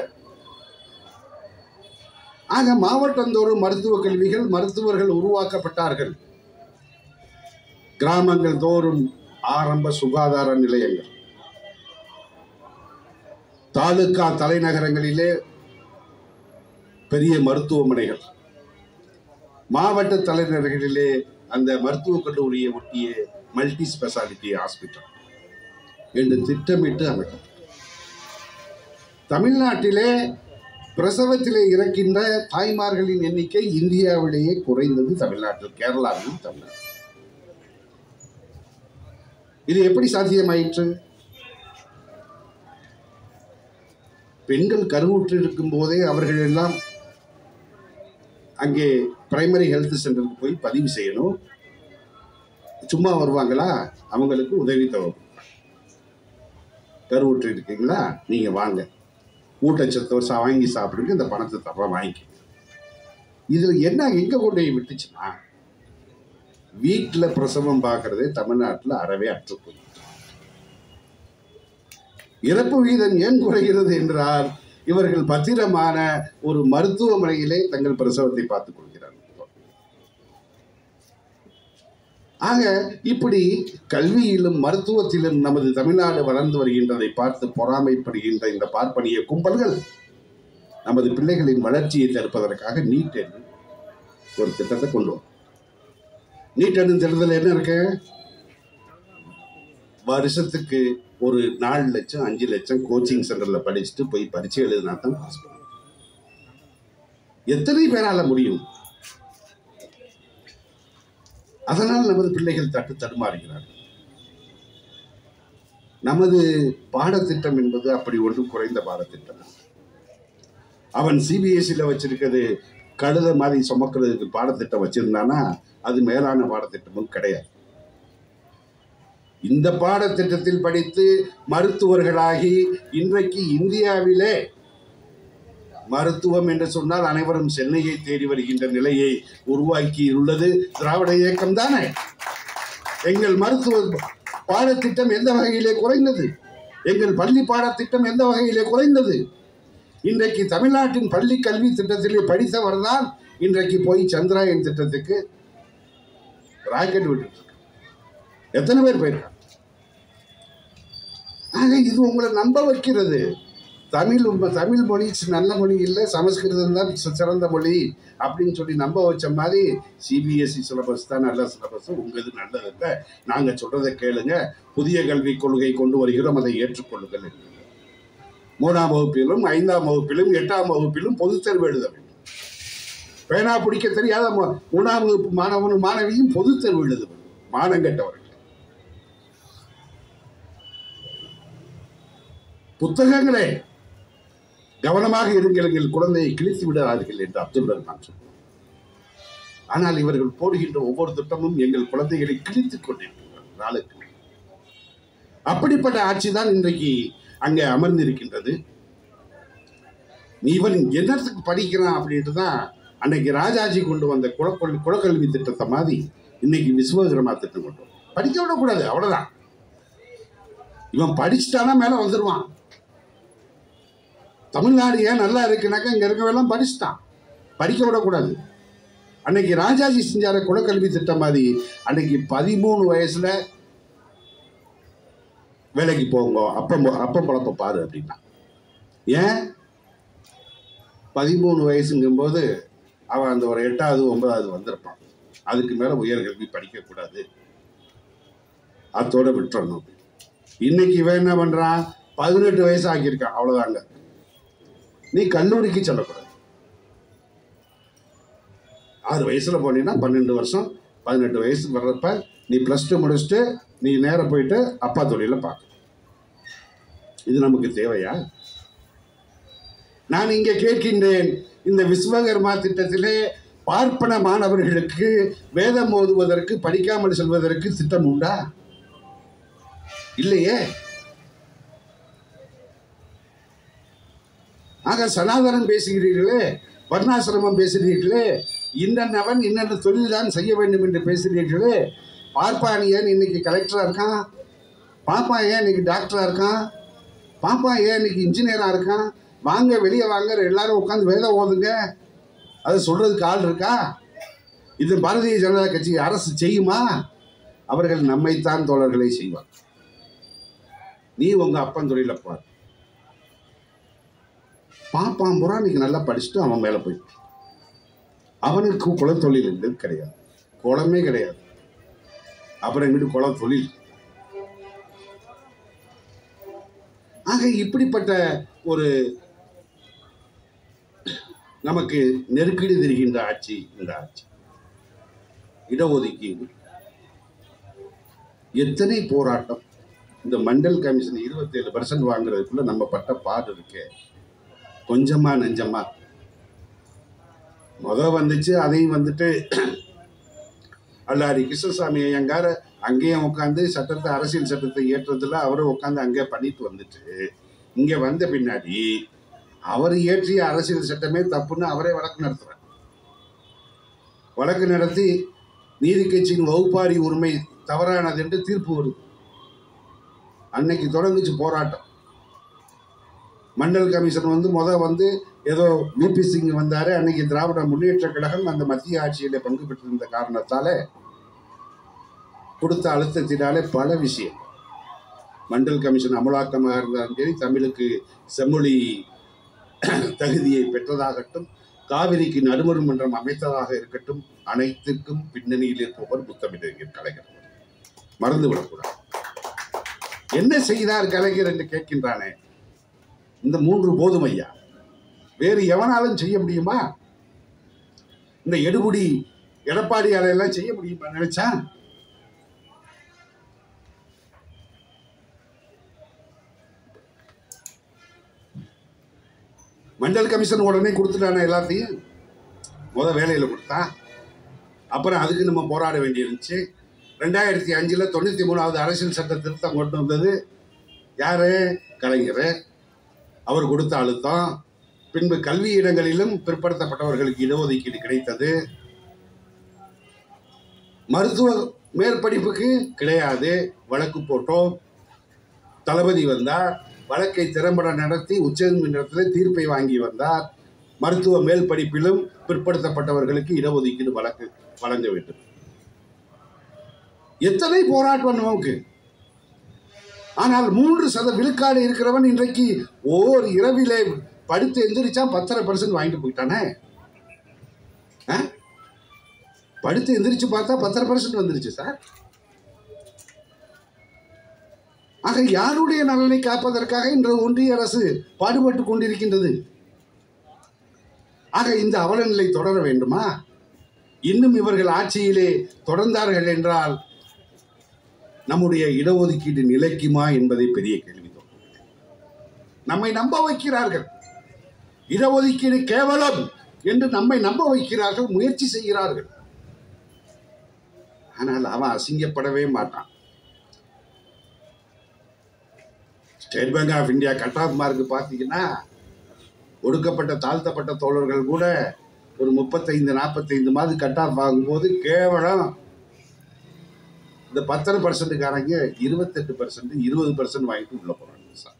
ஆக மாவட்டந்தோறும் மருத்துவ கல்விகள் மருத்துவர்கள் உருவாக்கப்பட்டார்கள் கிராமங்கள் தோறும் ஆரம்ப சுகாதார நிலையங்கள் தாலுகா தலைநகரங்களிலே பெரிய மருத்துவமனைகள் மாவட்ட தலைநகரங்களிலே அந்த மருத்துவக் கல்லூரியை ஒட்டிய மல்டி ஸ்பெஷாலிட்டி ஹாஸ்பிட்டல் என்று திட்டமிட்டு அமைக்கப்பட்டது தமிழ்நாட்டிலே பிரசவத்திலே இறக்கின்ற தாய்மார்களின் எண்ணிக்கை இந்தியாவிலேயே குறைந்தது தமிழ்நாட்டில் கேரளாவிலும் தமிழ்நாடு இது எப்படி சாத்தியமாயிற்று பெண்கள் கருவுற்று இருக்கும் போதே அவர்கள் எல்லாம் அங்கே பிரைமரி ஹெல்த் சென்டருக்கு போய் பதிவு செய்யணும் சும்மா வருவாங்களா அவங்களுக்கு உதவி தேவைப்படும் கருவுற்று இருக்கீங்களா நீங்கள் வாங்க ஊட்டச்சத்து சா வாங்கி சாப்பிடுங்க இந்த பணத்தை தர வாங்கிக்க இதில் என்ன எங்கே கொண்டு போய் விட்டுச்சுன்னா வீட்டில் பிரசவம் பார்க்கறதே தமிழ்நாட்டில் அறவே அற்று போய் இறப்பு வீதம் ஏன் குறைகிறது என்றால் இவர்கள் பத்திரமான ஒரு மருத்துவமனையிலே தங்கள் பிரசவத்தை பார்த்துக் கொள்கிறார்கள் ஆக இப்படி கல்வியிலும் மருத்துவத்திலும் நமது தமிழ்நாடு வளர்ந்து வருகின்றதை பார்த்து பொறாமைப்படுகின்ற இந்த பார்ப்பனிய கும்பல்கள் நமது பிள்ளைகளின் வளர்ச்சியை தடுப்பதற்காக நீட் என்று ஒரு திட்டத்தை கொண்டு வரும் நீட் என்னும் திட்டத்தில் என்ன இருக்கு வருஷத்துக்கு ஒரு நாலு லட்சம் அஞ்சு லட்சம் கோச்சிங் சென்டர்ல படிச்சுட்டு போய் பரீட்சை எழுதினா தான் பாஸ் பண்ண எத்தனை பேரால முடியும் அதனால் நமது பிள்ளைகள் தட்டு தடுமாறுகிறார்கள் நமது பாடத்திட்டம் என்பது அப்படி ஒன்றும் குறைந்த பாடத்திட்டம் அல்ல. அவன் சிபிஎஸ்சியில் வச்சிருக்கிறது கழுத மாதிரி சுமக்கிறதுக்கு பாடத்திட்டம் வச்சிருந்தானா அது மேலான பாடத்திட்டமும் கிடையாது இந்த பாடத்திட்டத்தில் படித்து மருத்துவர்களாகி இன்றைக்கு இந்தியாவிலே மருத்துவம் என்று சொன்னால் அனைவரும் சென்னையை தேடி வருகின்ற நிலையை உருவாக்கி உள்ளது திராவிட இயக்கம் தானே எங்கள் மருத்துவ பாடத்திட்டம் எந்த வகையிலே குறைந்தது எங்கள் பள்ளி பாடத்திட்டம் எந்த வகையிலே குறைந்தது இன்றைக்கு தமிழ்நாட்டின் பள்ளி கல்வி திட்டத்திலே படித்தவர் தான் இன்றைக்கு போய் சந்திராயன் திட்டத்துக்கு ராக்கெட் விட்டு எத்தனை பேர் போயிருக்காங்க ஆக இது உங்களை நம்ப வைக்கிறது தமிழ் உம்ம- தமிழ் மொழி சி- நல்ல மொழி இல்லை சமஸ்கிருதம் தான் சி- சிறந்த மொழி அப்படின்னு சொல்லி நம்ப வச்ச மாதிரி சிபிஎஸ்சி சிலபஸ் தான் நல்ல சிலபஸ் உங்க இது நல்லது இல்லை நாங்கள் சொல்றதை கேளுங்க புதிய கல்விக் கொள்கை கொண்டு வருகிறோம் அதை ஏற்றுக்கொள்ளுங்கள் என்று. மூணாம் வகுப்பிலும் ஐந்தாம் வகுப்பிலும் எட்டாம் வகுப்பிலும் பொதுத் தேர்வு எழுத வேண்டும் பேனா பிடிக்க தெரியாத மு- மூணாம் வகுப்பு மாணவனும் மாணவியும் பொதுத் தேர்வு எழுத வேண்டும் மானங்கெட்டவர்கள் புத்தகங்களே கவனமாக இருங்கள் எங்கள் குழந்தையை கிழித்து விடாதீர்கள் என்று அப்துல் ரஹ்மான் சொன்னார் ஆனால் இவர்கள் போடுகின்ற ஒவ்வொரு திட்டமும் எங்கள் குழந்தைகளை கிழித்துக் கொண்டிருக்கின்றனர் நாளுக்கு நாள். அப்படிப்பட்ட ஆட்சி தான் இன்றைக்கு அங்கே அமர்ந்திருக்கின்றது இவன் என்னத்துக்கு படிக்கிறான் அப்படின்ட்டு தான் அன்னைக்கு ராஜாஜி கொண்டு வந்த குலக்கல்வி குலக்கல்வி திட்டத்தை மாதிரி இன்னைக்கு விஸ்வகர்மா திட்டம் கொண்டு வரும். படிக்க விடக்கூடாது அவ்வளவுதான் இவன் படிச்சுட்டானா மேல வந்துடுவான் தமிழ்நாடு ஏன் நல்லா இருக்குனாக்கா இங்க இருக்கவெல்லாம் படிச்சுட்டான் படிக்க விடக்கூடாது அன்னைக்கு ராஜாஜி செஞ்சார குலக்கல்வி திட்டம் மாதிரி அன்னைக்கு பதிமூணு வயசுல வேலைக்கு போங்க அப்பம் அப்பம் பழப்ப பாரு அப்படின்னா ஏன் பதிமூணு வயசுங்கும்போது அவன் அந்த ஒரு எட்டாவது ஒன்பதாவது வந்திருப்பான் அதுக்கு மேல உயர்கல்வி படிக்கக்கூடாது அத்தோட விட்டுறணும் இன்னைக்கு இவன் என்ன பண்றான் பதினெட்டு வயசு ஆக்கியிருக்கான் அவ்வளவுதாங்க நீ கல்லூரிக்கு செல்லக்கூடாது ஆறு வயசுல போனீங்கன்னா பன்னெண்டு வருஷம் பதினெட்டு வயசு வர்றப்ப நீ ப்ளஸ் டூ முடிச்சுட்டு நீ நேரா போயிட்டு அப்பா தொழிலை பார்க்க இது நமக்கு தேவையா நான் இங்கே கேட்கின்றேன் இந்த விஸ்வகர்மா திட்டத்திலே பார்ப்பன மாணவர்களுக்கு வேதம் ஓதுவதற்கு படிக்காமல் செல்வதற்கு திட்டம் உண்டா இல்லையே ஆக சனாதனம் பேசுகிறீர்களே வர்ணாசிரமம் பேசுகிறீர்களே இன்னவன் இன்னென்ன தொழில் தான் செய்ய வேண்டும் என்று பேசுகிறீர்களே பார்ப்பான் ஏன் இன்னைக்கு கலெக்டரா இருக்கான் பாப்பா ஏன் இன்னைக்கு டாக்டரா இருக்கான் பாப்பா ஏன் இன்னைக்கு இன்ஜினியரா இருக்கான் வாங்க வெளியே வாங்க எல்லாரும் உட்காந்து வேதம் ஓதுங்க அதை சொல்றதுக்கு ஆள் இருக்கா இது பாரதிய ஜனதா கட்சி அரசு செய்யுமா அவர்கள் நம்மைத்தான் தோழர்களை செய்வார் நீ உங்க அப்பன் தொழில பார் பாப்பான் புறா இன்னைக்கு நல்லா படிச்சுட்டு அவன் மேலே போய் அவனுக்கு குலத்தொழில் என்பது கிடையாது குளமே கிடையாது அப்புறம் எங்கிட்டு குல தொழில் ஆக இப்படிப்பட்ட ஒரு நமக்கு நெருக்கடி தெரிகின்ற ஆட்சி இந்த ஆட்சி இடஒதுக்கீடு எத்தனை போராட்டம் இந்த மண்டல் கமிஷன் இருபத்தேழு பர்சன்ட் வாங்குறதுக்குள்ள நம்ம பட்ட பாடு இருக்கே கொஞ்சமா நெஞ்சமா முத வந்துச்சு அதையும் வந்துட்டு அல்லாடி கிருஷ்ணசாமி ஐயங்கார அங்கேயும் உட்காந்து சட்டத்தை அரசியல் சட்டத்தை ஏற்றதுல அவரும் உட்காந்து அங்கே பண்ணிட்டு வந்துட்டு இங்க வந்த பின்னாடி அவர் இயற்றிய அரசியல் சட்டமே தப்புன்னு அவரே வழக்கு நடத்துறார் வழக்கு நடத்தி நீதி கட்சியின் வகுப்பாரி உரிமை தவறானது என்று தீர்ப்பு வருது அன்னைக்கு தொடங்குச்சு போராட்டம் மண்டல் கமிஷன் வந்து முத வந்து ஏதோ விபி சிங் வந்தாரு அன்னைக்கு திராவிட முன்னேற்ற கழகம் அந்த மத்திய ஆட்சியில பங்கு பெற்றிருந்த காரணத்தால கொடுத்த அழுத்தத்தினாலே பல விஷயம் மண்டல் கமிஷன் அமலாக்கமாக இருந்தாலும் சரி தமிழுக்கு செம்மொழி தகுதியை பெற்றதாகட்டும் காவிரிக்கு நடுவர் மன்றம் அமைத்ததாக இருக்கட்டும் அனைத்திற்கும் பின்னணியில் இருப்பவர் முத்தமிழறிஞர் கலைஞர் மறந்து விடக்கூடாது என்ன செய்தார் கலைஞர் என்று கேட்கின்றானே இந்த மூன்று போதும் ஐயா வேறு எவனாலும் செய்ய முடியுமா இந்த எடுபுடி எடப்பாடியால எல்லாம் செய்ய முடியுமா நினைச்சா மண்டல் கமிஷன் உடனே கொடுத்துட்டானே எல்லாத்தையும் முத வேலையில் கொடுத்தான் அப்புறம் அதுக்கு நம்ம போராட வேண்டியிருந்துச்சு ரெண்டாயிரத்தி அஞ்சில் தொண்ணூற்றி மூணாவது அரசியல் சட்ட திருத்தம் கொண்டு வந்தது யார் கலைஞர் அவர் கொடுத்த அழுத்தம் பின்பு கல்வி இடங்களிலும் பிற்படுத்தப்பட்டவர்களுக்கு இடஒதுக்கீடு கிடைத்தது மருத்துவ மேற்படிப்புக்கு கிடையாது வழக்கு போட்டோம் தளபதி வந்தார் வழக்கை திறம்பட நடத்தி உச்சநீதிமன்றத்தில் தீர்ப்பை வாங்கி வந்தார் மருத்துவ மேல் படிப்பிலும் பிற்படுத்தப்பட்டவர்களுக்கு இடஒதுக்கீடு வழக்கு வழங்க வேண்டும் எத்தனை போராட்டம் நமக்கு ஆனால் மூன்று சத விழுக்காடு இருக்கிறவன் இன்றைக்கு ஓர் இரவிலே படுத்து எந்திரிச்சா பத்தரை பர்சன்ட் வாங்கிட்டு போயிட்டானே ஆ? படுத்து எந்திரிச்சு பார்த்தா பத்தரை பர்சன்ட் வந்துருச்சு சார் ஆக யாருடைய நலனை காப்பதற்காக இன்று ஒன்றிய அரசு பாடுபட்டு கொண்டிருக்கின்றது ஆக இந்த அவலநிலை தொடர வேண்டுமா இன்னும் இவர்கள் ஆட்சியிலே தொடர்ந்தார்கள் என்றால் நம்முடைய இடஒதுக்கீடு நிலைக்குமா என்பதை பெரிய கேள்வி நம்மை நம்ப வைக்கிறார்கள் இடஒதுக்கீடு கேவலம் என்று நம்மை நம்ப வைக்கிறார்கள் முயற்சி செய்கிறார்கள் ஆனால் அவன் அசிங்கப்படவே மாட்டான் State Bank of India cut off mark பார்த்தீங்கன்னா ஒடுக்கப்பட்ட தாழ்த்தப்பட்ட தோழர்கள் கூட ஒரு முப்பத்தைந்து நாற்பத்தைந்து மாது கட் ஆஃப் ஆகும்போது கேவலம் இந்த பத்தரை பர்சன்ட்டுக்காரங்க இருபத்தெட்டு பர்சன்ட் இருபது பர்சன்ட் வாங்கிட்டு உள்ள போறாங்க சார்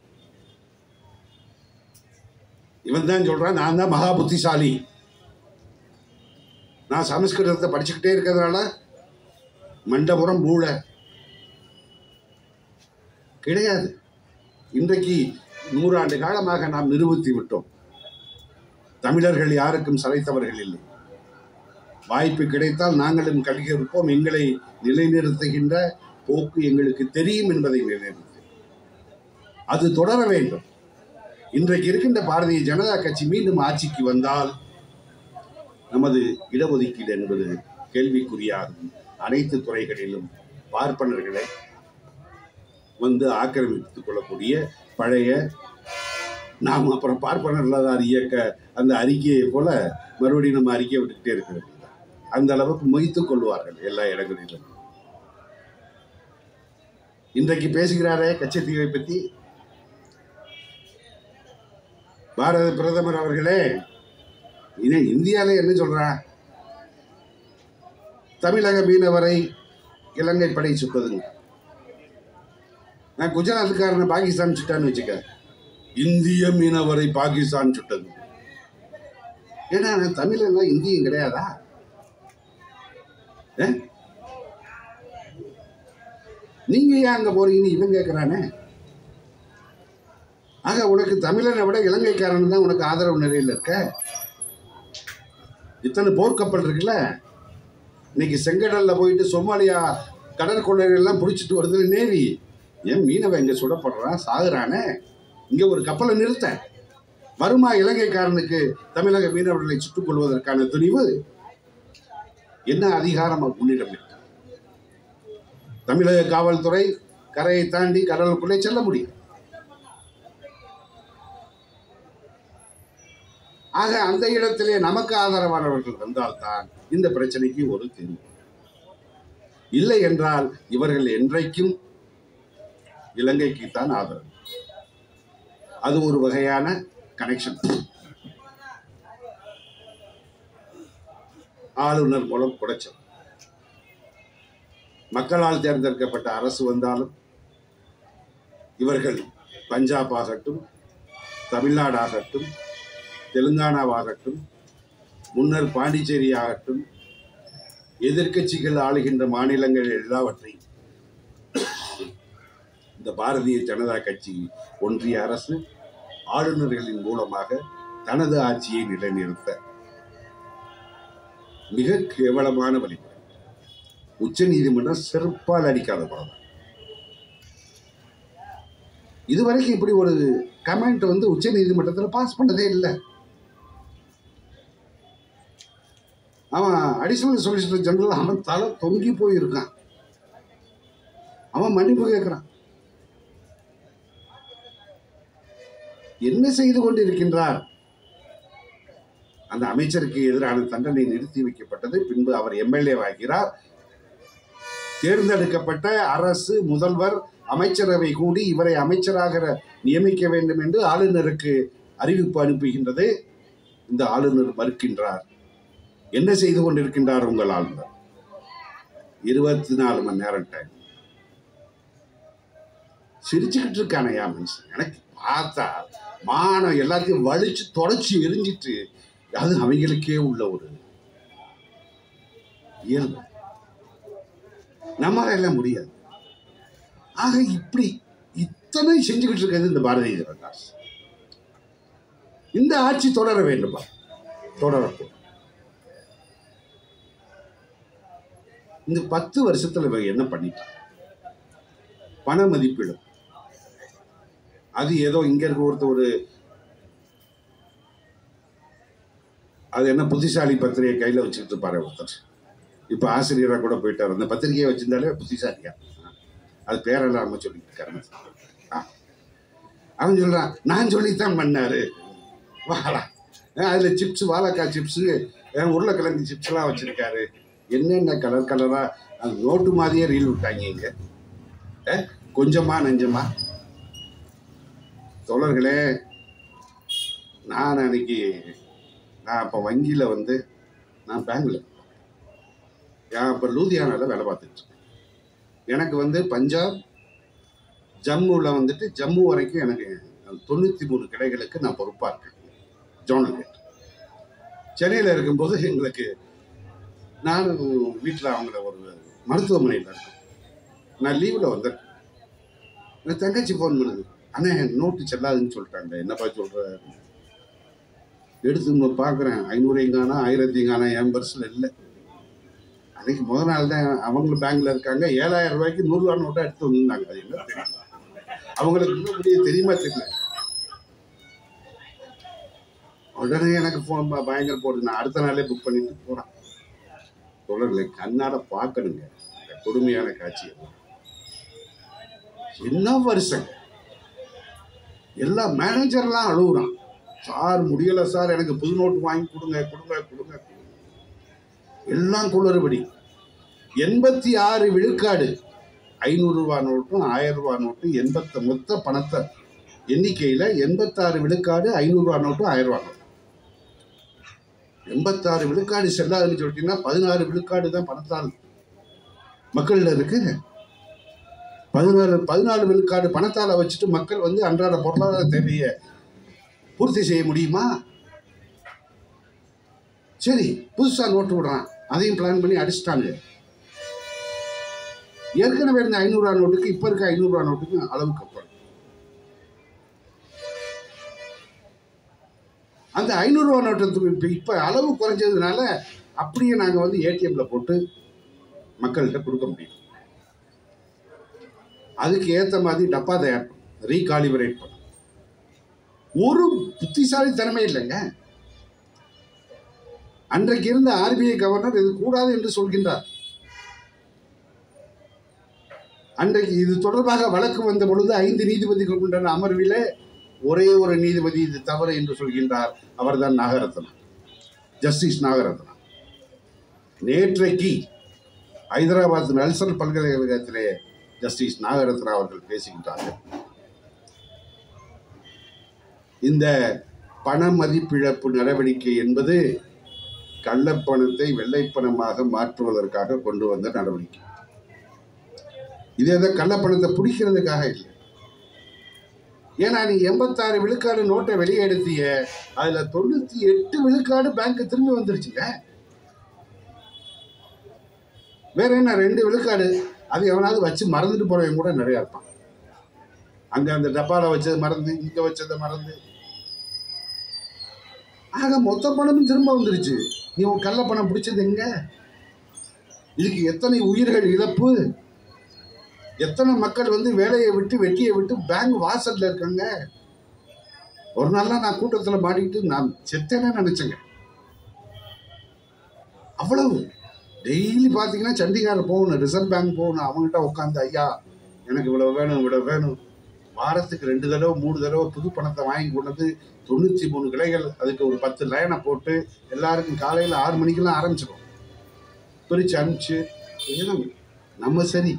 இவன் தான் சொல்றான் நான் தான் மகா புத்திசாலி நான் சமஸ்கிருதத்தை படிச்சுக்கிட்டே இருக்கிறதுனால மண்டபுரம் மூளை கிடையாது இன்றைக்கு நூறாண்டு காலமாக நாம் நிரூபித்து விட்டோம் தமிழர்கள் யாருக்கும் சளைத்தவர்கள் இல்லை வாய்ப்பு கிடைத்தால் நாங்களும் கல்வி இருப்போம் எங்களை நிலைநிறுத்துகின்ற போக்கு எங்களுக்கு தெரியும் என்பதை நிலைநிறுத்து அது தொடர வேண்டும் இன்றைக்கு இருக்கின்ற பாரதிய ஜனதா கட்சி மீண்டும் ஆட்சிக்கு வந்தால் நமது இடஒதுக்கீடு என்பது கேள்விக்குறியாகும் அனைத்து துறைகளிலும் பார்ப்பனர்களை வந்து ஆக்கிரமித்துக் கொள்ளக்கூடிய பழைய நாம் அப்புறம் பார்ப்பனர் இல்லாதார் இயக்க அந்த அறிக்கையை போல மறுபடியும் நம்ம அறிக்கை விட்டுக்கிட்டே இருக்க வேண்டியது அந்த அளவுக்கு மொய்த்துக் கொள்வார்கள் எல்லா இடங்களிலும் இன்றைக்கு பேசுகிறாரே கச்சத்தீவை பற்றி பாரத பிரதமர் அவர்களே இனி இந்தியாவில என்ன சொல்றா தமிழக மீனவரை இலங்கை படை சுட்டதுங்க நான் குஜராத்துக்காரனை பாகிஸ்தான் சுட்டான்னு வச்சுக்க இந்திய மீனவரை பாகிஸ்தான் சுட்டது ஏன்னா நான் தமிழன்னா இந்தியம் கிடையாதா ஏ? நீங்க ஏன் அங்க போறீங்கன்னு இவன் கேட்கிறானே ஆக உனக்கு தமிழனை விட இலங்கைக்காரன் தான் உனக்கு ஆதரவு நிலையில் இருக்க இத்தனை போர்க்கப்பல் இருக்குல்ல இன்னைக்கு செங்கடல்ல போயிட்டு சொமாலியா கடற்கொள்ளைகள் எல்லாம் பிடிச்சிட்டு வருது நேவி ஏன் மீனவன் இங்க சுடப்படுறான் சாகுறானே இங்க ஒரு கப்பலை நிறுத்த வருமா இலங்கைக்காரனுக்கு தமிழக மீனவர்களை சுட்டுக் கொள்வதற்கான துணிவு என்ன அதிகாரம் உன்னிடம் இருக்கு தமிழக காவல்துறை கரையை தாண்டி கடலுக்குள்ளே செல்ல முடியும் ஆக அந்த இடத்திலே நமக்கு ஆதரவானவர்கள் வந்தால்தான் இந்த பிரச்சனைக்கு ஒரு தீர்வு இல்லை என்றால் இவர்கள் என்றைக்கும் இலங்கைக்கு தான் ஆதரவு அது ஒரு வகையான கனெக்ஷன் ஆளுநர் மூலம் குடைச்சல் மக்களால் தேர்ந்தெடுக்கப்பட்ட அரசு வந்தாலும் இவர்கள் பஞ்சாப் ஆகட்டும் தமிழ்நாடு ஆகட்டும் தெலுங்கானாவாகட்டும் முன்னர் பாண்டிச்சேரி ஆகட்டும் எதிர்க்கட்சிகள் ஆளுகின்ற மாநிலங்கள் எல்லாவற்றையும் இந்த பாரதிய ஜனதா கட்சி ஒன்றிய அரசு ஆளுநர்களின் மூலமாக தனது ஆட்சியை நிலைநிறுத்த மிக கேவலமான வழிமுறை உச்ச நீதிமன்றம் செருப்பால் அடிக்காத போல இதுவரைக்கும் இப்படி ஒரு கமெண்ட் வந்து உச்ச நீதிமன்றத்தில் பாஸ் பண்ணதே இல்லை அவன் அடிஷனல் சொலிசிட்டர் ஜெனரல் அவன் தலை தொங்கி போயிருக்கான் அவன் மன்னிப்பு கேட்கிறான் என்ன செய்து கொண்டிருக்கின்றார் அந்த அமைச்சருக்கு எதிரான தண்டனை நிறுத்தி வைக்கப்பட்டது பின்பு அவர் எம்எல்ஏ ஆகிறார் தேர்ந்தெடுக்கப்பட்ட அரசு முதல்வர் அமைச்சரவை கூடி இவரை அமைச்சராக நியமிக்க வேண்டும் என்று ஆளுநருக்கு அறிவிப்பு அனுப்புகின்றது இந்த ஆளுநர் மறுக்கின்றார் என்ன செய்து கொண்டிருக்கின்றார் உங்கள் ஆளுநர் இருபத்தி நாலு மணி நேரம் டைம் சிரிச்சுக்கிட்டு இருக்கானையா மனுஷன் எனக்கு பார்த்தா மானம் எல்லாத்தையும் வலிச்சு தொடச்சி எரிஞ்சிட்டு அது அவங்களுக்கே உள்ள ஒரு இயல்பு நம்மளால எல்லாம் முடியாது ஆக இப்படி இத்தனை செஞ்சுக்கிட்டு இருக்கிறது இந்த பாரதிய ஜனதா அரசு. இந்த ஆட்சி தொடர வேண்டுமா தொடரக்கூடாது இந்த பத்து வருஷத்துல இவங்க என்ன பண்ணிட்டாங்க பண மதிப்பீடு அது ஏதோ இங்க இருக்க ஒருத்தர் ஒரு அது என்ன புத்திசாலி பத்திரிகை கையில வச்சுக்கிட்டு இருப்பாரு ஒருத்தர் இப்ப ஆசிரியரா கூட போயிட்டார் அந்த பத்திரிகையை வச்சிருந்தாலே புத்திசாலியா அது பேரெல்லாம் நம்ம சொல்லிட்டு இருக்காரு ஆ. அவன் சொல்றான் நான் சொல்லித்தான் பண்ணாரு வாடா அஹ் அதுல சிப்ஸ் வாழைக்காய் சிப்ஸ் உருளைக்கிழங்கு சிப்ஸ் எல்லாம் வச்சிருக்காரு என்னென்ன கலர் கலரா அது நோட்டு மாதிரியே ரீல் விட்டாங்க இங்க அஹ், கொஞ்சமா நெஞ்சமா தோழர்களே நான் அன்னைக்கு நான் அப்போ வங்கியில் வந்து நான் பேங்க்ல நான் இப்போ லூதியானாவில் வேலை பார்த்துட்டு இருக்கேன் எனக்கு வந்து பஞ்சாப் ஜம்முவில் வந்துட்டு ஜம்மு வரைக்கும் எனக்கு தொண்ணூற்றி மூணு கிளைகளுக்கு நான் பொறுப்பாக இருக்கேன் ஜோனல் ஹெட் சென்னையில் இருக்கும்போது எங்களுக்கு நானும் வீட்டில் அவங்கள ஒரு மருத்துவமனையில் இருக்கேன் நான் லீவில் வந்தேன் என் தங்கச்சி ஃபோன் பண்ணுது அண்ணே நோட்டு செல்லாதுன்னு சொல்லிட்டாங்க என்னப்பா சொல்கிற எடுத்து நம்ம பார்க்குறேன் ஐநூறு எங்கானா ஆயிரத்தி எங்கானா என் பர்ஸில் இல்லை அன்னைக்கு முத நாள் தான் அவங்களும் பேங்க்ல இருக்காங்க ஏழாயிரம் ரூபாய்க்கு நூறுரூவா நோட்டா எடுத்து வந்திருந்தாங்க அது என்ன தெரியும் அவங்களுக்கு இன்னும் முடிய தெரியுமா தெரியல உடனே எனக்கு ஃபோன் பயங்கர போடுது நான் அடுத்த நாளே புக் பண்ணிட்டு போறேன் தொடர்களை கண்ணாட பார்க்கணுங்க இந்த கொடுமையான காட்சி எல்லாம். என்ன வருஷங்க எல்லா மேனேஜர்லாம் அழுகுறான் சார் முடியல சார் எனக்கு புது நோட்டு வாங்கி கொடுங்க கொடுங்க கொடுங்க கொடுங்க. எல்லாம் குளறுபடி எண்பத்தி ஆறு விழுக்காடு ஐநூறு ரூபா நோட்டும் ஆயிரம் ரூபா நோட்டும் எண்பத்த மொத்த பணத்தை எண்ணிக்கையில் எண்பத்தாறு விழுக்காடு ஐநூறு ரூபா நோட்டும் ஆயிரம் ரூபா நோட்டும் எண்பத்தாறு விழுக்காடு செல்லாதுன்னு சொல்லிட்டீங்கன்னா பதினாறு விழுக்காடு தான் பணத்தால் மக்கள்ல இருக்கு பதினாறு பதினாலு விழுக்காடு பணத்தால வச்சுட்டு மக்கள் வந்து அன்றாட பொருளாதார தேவையை பூர்த்தி செய்ய முடியுமா சரி புதுசா நோட்டு விடுறான் அதையும் பிளான் பண்ணி அடிச்சிட்டாங்க ஏற்கனவே இருந்த ஐநூறுரூவா நோட்டுக்கு இப்ப இருக்க ஐநூறுரூவா நோட்டுக்கு அளவு கப்பல் அந்த ஐநூறுரூவா நோட்டுக்கு இப்ப இப்ப அளவு குறைஞ்சதுனால அப்படியே நாங்க வந்து ஏடிஎம்ல போட்டு மக்கள்கிட்ட கொடுக்க முடியும் அதுக்கு ஏத்த மாதிரி டப்பா தயார் ரீகாலிபரேட் பண்ண ஒரு புத்திசாலித்தனமே இல்லைங்க அன்றைக்கு இருந்த ஆர்பிஐ கவர்னர் இது கூடாது என்று சொல்கின்றார் அன்றைக்கு இது தொடர்பாக வழக்கு வந்த பொழுது ஐந்து நீதிபதிகள் கொண்ட அமர்விலே ஒரே ஒரு நீதிபதி இது தவறு என்று சொல்கின்றார் அவர்தான் நாகரத்னம் ஜஸ்டிஸ் நாகரத்னம் நேற்றைக்கு ஹைதராபாத் நல்சன் பல்கலைக்கழகத்திலே ஜஸ்டிஸ் நாகரத்னா அவர்கள் பேசுகின்றார்கள் இந்த பண மதிப்பிழப்பு நடவடிக்கை என்பது கள்ளப்பணத்தை வெள்ளைப்பணமாக மாற்றுவதற்காக கொண்டு வந்த நடவடிக்கை இது ஏதோ கள்ளப்பணத்தை பிடிக்கிறதுக்காக இல்லை ஏன்னா நீ எண்பத்தாறு விழுக்காடு நோட்டை வெளியே எடுத்திய அதுல தொண்ணூத்தி எட்டு விழுக்காடு பேங்க் திரும்பி வந்துருச்சுங்க வேற என்ன ரெண்டு விழுக்காடு அது எவனாவது வச்சு மறந்துட்டு போறவங்க கூட நிறைய இருப்பான் அங்க அந்த டப்பால வச்சது மறந்து இங்க வச்சதை மறந்து ஆக மொத்த பணமும் திரும்ப வந்துருச்சு நீ உன் கள்ள பணம் பிடிச்சது எங்க இதுக்கு எத்தனை உயிர்கள் இழப்பு எத்தனை மக்கள் வந்து வேலையை விட்டு வெட்டியை விட்டு பேங்க் வாசல்ல இருக்காங்க ஒரு நாள்லாம் நான் கூட்டத்தில் மாட்டிக்கிட்டு நான் செத்தேனே நினைச்சேங்க அவ்வளவு டெய்லி பார்த்தீங்கன்னா சண்டிகார் போகணும் ரிசர்வ் பேங்க் போகணும் அவங்ககிட்ட உட்காந்து ஐயா எனக்கு இவ்வளவு வேணும் இவ்வளவு வேணும் வாரத்துக்கு ரெண்டு தடவை மூணு தடவை புது பணத்தை வாங்கி கொண்டு வந்து தொண்ணூற்றி மூணு கிளைகள் அதுக்கு ஒரு பத்து லைனை போட்டு எல்லாருக்கும் காலையில் ஆறு மணிக்கெல்லாம் ஆரம்பிச்சிடும் பிரித்து அனுப்பிச்சு இதெல்லாம் நம்ம சரி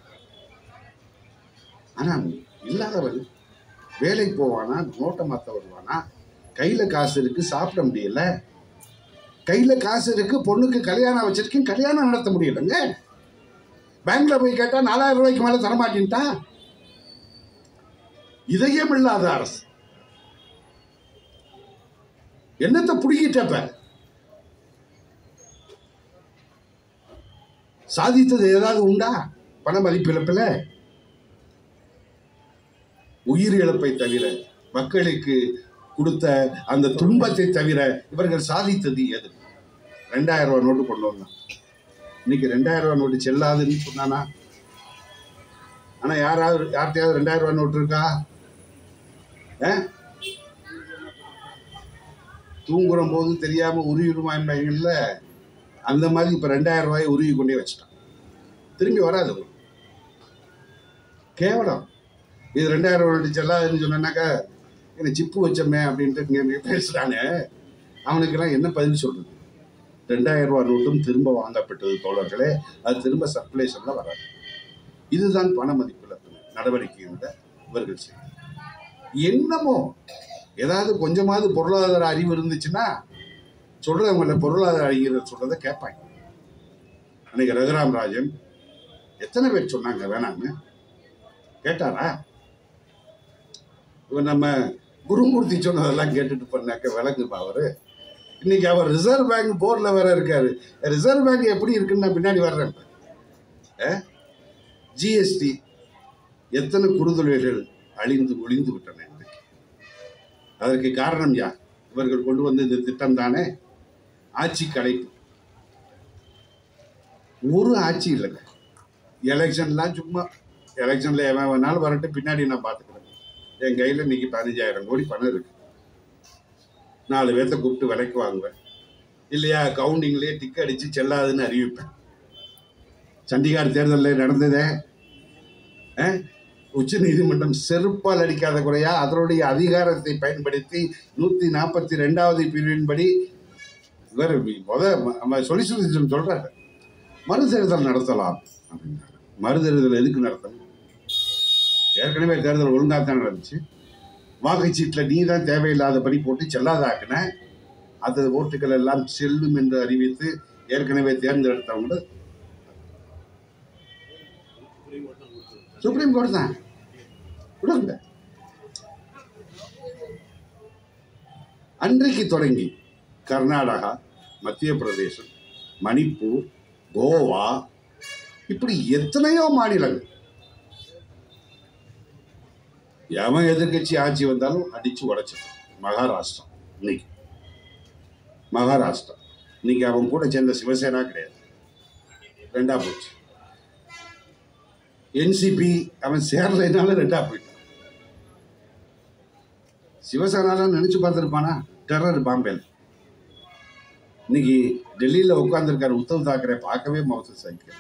ஆனால் இல்லாதவன் வேலைக்கு போவானா நோட்டை மாற்ற வருவானா கையில் காசு இருக்கு சாப்பிட முடியல கையில் காசு இருக்கு பொண்ணுக்கு கல்யாணம் வச்சிருக்கேன் கல்யாணம் நடத்த முடியலங்க பேங்க்ல போய் கேட்டால் நாலாயிரம் ரூபாய்க்கு மேலே தரமாட்டேன்ட்டா இதயம் இல்லாத அரசு என்னத்தை பிடிக்கிட்டப்ப சாதித்தது ஏதாவது உண்டா பண மதிப்பிழப்பில் உயிர் இழப்பை தவிர மக்களுக்கு கொடுத்த அந்த துன்பத்தை தவிர இவர்கள் சாதித்தது எது ரெண்டாயிரம் ரூபாய் நோட்டு கொண்டு வந்தான் இன்னைக்கு ரெண்டாயிரம் ரூபாய் நோட்டு செல்லாதுன்னு சொன்னானா ஆனா யாராவது யார்கிட்டயாவது ரெண்டாயிரம் ரூபாய் நோட்டு இருக்கா ஆ? தூங்குற போது தெரியாம உருவிடுமாங்கல்ல அந்த மாதிரி இப்ப ரெண்டாயிரம் ரூபாயை உருவி கொண்டே வச்சுட்டான் திரும்பி வராது உங்களுக்கு. கேவலம் இது ரெண்டாயிரம் ரூபாய் செல்லாதுன்னு சொன்னாக்கா என்ன சிப்பு வச்சோமே அப்படின்ட்டு இங்க இங்க பேசுறானே அவனுக்கெல்லாம் என்ன பதில் சொல்றது ரெண்டாயிரம் ரூபாய் நோட்டும் திரும்ப வாங்கப்பட்டது தோழர்களே அது திரும்ப சர்க்குலேஷன்ல வராது இதுதான் பண மதிப்பிழப்பு நடவடிக்கை என்ற இவர்கள் செய்யும் என்னமோ ஏதாவது கொஞ்சமாவது பொருளாதார அறிவு இருந்துச்சுன்னா சொல்றவங்கள பொருளாதார அறிஞர் சொல்றதை கேட்பாங்க அன்னைக்கு ரகுராம் ராஜன் எத்தனை பேர் சொன்னாங்க வேணாம்னு கேட்டாரா இவன் நம்ம குருமூர்த்தி சொன்னதெல்லாம் கேட்டுட்டு பண்ணாக்க விளங்குப்பா அவரு இன்னைக்கு அவர் ரிசர்வ் பேங்க் போர்டில் வேற இருக்காரு ரிசர்வ் பேங்க் எப்படி இருக்குன்னு நான் பின்னாடி வர்றேன் ஜிஎஸ்டி எத்தனை குறுதொழில்கள் அழிந்து ஒளிந்து விட்டன இன்றைக்கு அதற்கு காரணம் யார் இவர்கள் கொண்டு வந்த இந்த திட்டம் தானே ஆட்சி கலைப்பு ஒரு ஆட்சி இல்லைங்க எலெக்ஷன்லாம் சும்மா எலெக்ஷன்ல எவன் வேணாலும் வரட்டும் பின்னாடி நான் பார்த்துக்கிறேன் என் கையில் இன்னைக்கு பதினஞ்சாயிரம் கோடி பணம் இருக்கு நாலு பேர்த்த கூப்பிட்டு விலைக்கு வாங்குவேன் இல்லையா கவுண்டிங்லேயே டிக் அடிச்சு செல்லாதுன்னு அறிவிப்பேன் சண்டிகார் தேர்தலில் நடந்ததே உச்ச நீதிமன்றம் செருப்பால் அடிக்காத குறையா அதனுடைய அதிகாரத்தை பயன்படுத்தி நூற்றி நாற்பத்தி ரெண்டாவது பிரிவின்படி இவர் முத சொலிசிட்டேஷன் சொல்றாரு மறு தேர்தல் நடத்தலாம் அப்படின்னாரு மறு தேர்தல் எதுக்கு நடத்தணும் ஏற்கனவே தேர்தல் ஒழுங்காக தான் நடந்துச்சு வாக்குச்சீட்டில் நீ தான் தேவையில்லாதபடி போட்டு செல்லாதாக்குன அந்த ஓட்டுகள் எல்லாம் செல்லும் என்று அறிவித்து ஏற்கனவே தேர்ந்தெடுத்தவங்க சுப்ரீம் கோர்ட் தான் விடுங்க அன்றைக்கு தொடங்கி கர்நாடகா மத்திய பிரதேசம் மணிப்பூர் கோவா இப்படி எத்தனையோ மாநிலங்கள் எவன் எதிர்க்கட்சி ஆட்சி வந்தாலும் அடிச்சு உடைச்சிடும் மகாராஷ்டிரா இன்னைக்கு மகாராஷ்டிரா இன்னைக்கு அவன் கூட சேர்ந்த சிவசேனா கிடையாது ரெண்டா போச்சு என்சிபி அவன் சேரலைனால ரெண்டா போயிட்டான் சிவசேனாலாம் நினைச்சு பார்த்துருப்பானா டெரர் பாம்பேல இன்னைக்கு டெல்லியில உட்கார்ந்துருக்காரு உத்தவ் தாக்கரே பார்க்கவே மோசம் சைக்கிள்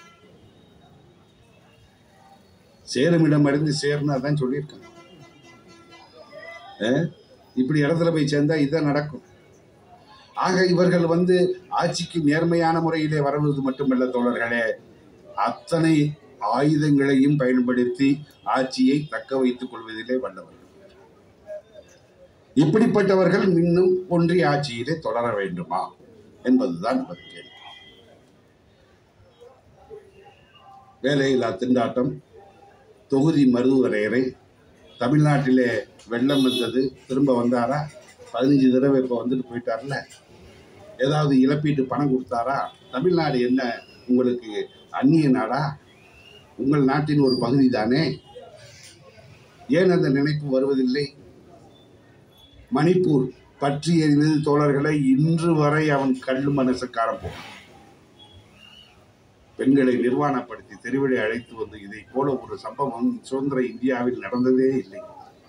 சேருமிடம் அடைந்து சேர்னு அதான் சொல்லியிருக்காங்க அஹ், இப்படி இடத்துல போய் சேர்ந்தா இதான் நடக்கும் ஆக இவர்கள் வந்து ஆட்சிக்கு நேர்மையான முறையிலே வருவது மட்டுமல்ல தோழர்களே அத்தனை ஆயுதங்களையும் பயன்படுத்தி ஆட்சியை தக்க வைத்துக் கொள்வதிலே வல்லவர்கள் இப்படிப்பட்டவர்கள் இன்னும் ஒன்றிய ஆட்சியிலே தொடர வேண்டுமா என்பதுதான் நமது கேள்வி வேலையில்லா திண்டாட்டம் தொகுதி மறுவரையறை தமிழ்நாட்டிலே வெள்ளம் வந்தது திரும்ப வந்தாரா பதினஞ்சு தடவை இப்போ வந்துட்டு போயிட்டார்ல ஏதாவது இழப்பீட்டு பணம் கொடுத்தாரா தமிழ்நாடு என்ன உங்களுக்கு அந்நிய நாடா உங்கள் நாட்டின் ஒரு பகுதி தானே ஏன் அந்த நினைப்பு வருவதில்லை மணிப்பூர் பற்றி எறிந்தது தோழர்களை இன்று வரை அவன் கல்லு மனசுக்காரன் போவான் பெண்களை நிர்வாணப்படுத்தி தெருவிலை அழைத்து வந்து இதை போல ஒரு சம்பவம் சுதந்திர இந்தியாவில் நடந்ததே இல்லை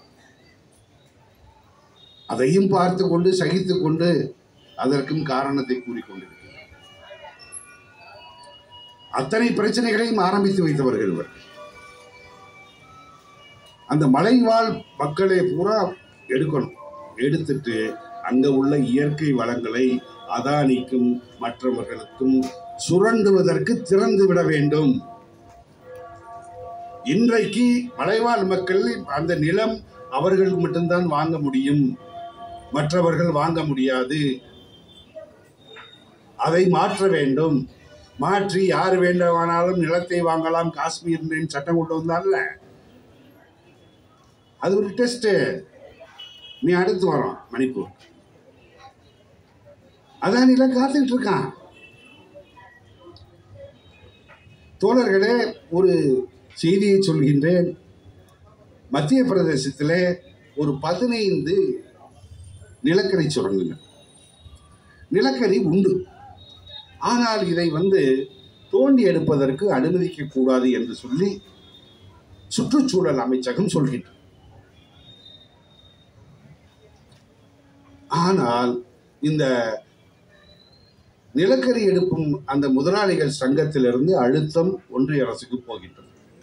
அதையும் பார்த்து கொண்டு சகித்துக் கொண்டு அதற்கும் காரணத்தை கூறிக்கொண்டிருக்கிறார் அத்தனை பிரச்சனைகளையும் ஆரம்பித்து வைத்தவர்கள் இவர் அந்த மலைவாழ் மக்களை பூரா எடுக்கணும் எடுத்துட்டு அங்க உள்ள இயற்கை வளங்களை அதானிக்கும் மற்றவர்களுக்கும் சுரண்டுவதற்கு திறந்து விட வேண்டும் இன்றைக்கு மலைவாழ் மக்கள் அந்த நிலம் அவர்கள் மட்டும்தான் வாங்க முடியும் மற்றவர்கள் வாங்க முடியாது அதை மாற்ற வேண்டும் மாற்றி யார் வேண்டுமானாலும் நிலத்தை வாங்கலாம் காஷ்மீர் சட்டம் கொண்டு வந்தான்ல அது ஒரு டெஸ்ட் நீ அடுத்து வரோம் மணிப்பூர் அதான் நிலம் காத்துக்கிட்டு இருக்கான் தோழர்களே ஒரு செய்தியை சொல்கின்றேன் மத்திய பிரதேசத்தில் ஒரு பதினைந்து நிலக்கரி சுரங்குகள் நிலக்கரி உண்டு ஆனால் இதை வந்து தோண்டி எடுப்பதற்கு அனுமதிக்க கூடாது என்று சொல்லி சுற்றுச்சூழல் அமைச்சகம் சொல்கின்றது ஆனால் இந்த நிலக்கரி எடுக்கும் அந்த முதலாளிகள் சங்கத்திலிருந்து அழுத்தம் ஒன்றிய அரசுக்கு போகின்றது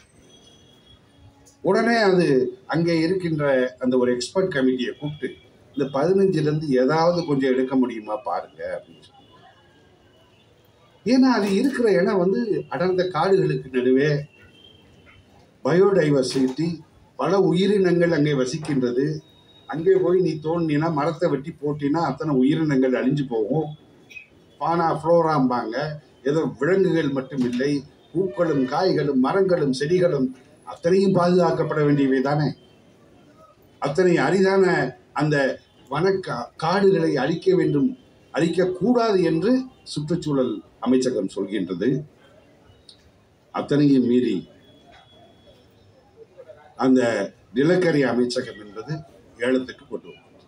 உடனே அது அங்கே இருக்கின்ற அந்த ஒரு எக்ஸ்பர்ட் கமிட்டியை கூப்பிட்டு இந்த பதினஞ்சுலேருந்து ஏதாவது கொஞ்சம் எடுக்க முடியுமா பாருங்க அப்படின்னு சொல்லி ஏன்னா அது இருக்கிற இடம் வந்து அடர்ந்த காடுகளுக்கு நடுவே பயோடைவர்சிட்டி பல உயிரினங்கள் அங்கே வசிக்கின்றது அங்கே போய் நீ தோண்டினா மரத்தை வெட்டி போட்டினா அத்தனை உயிரினங்கள் அழிஞ்சு போகும் பானா ஃப்ளோராம்பாங்க ஏதோ விலங்குகள் மட்டும் இல்லை பூக்களும் காய்களும் மரங்களும் செடிகளும் அத்தனையும் பாதுகாக்கப்பட வேண்டியவை தானே அத்தனை அரிதான அந்த வன கா- காடுகளை அழிக்க வேண்டும் அழிக்கக்கூடாது என்று சுற்றுச்சூழல் அமைச்சகம் சொல்கின்றது அத்தனையும் மீறி அந்த நிலக்கரி அமைச்சகம் என்பது ஏலத்துக்கு கொண்டு வந்தது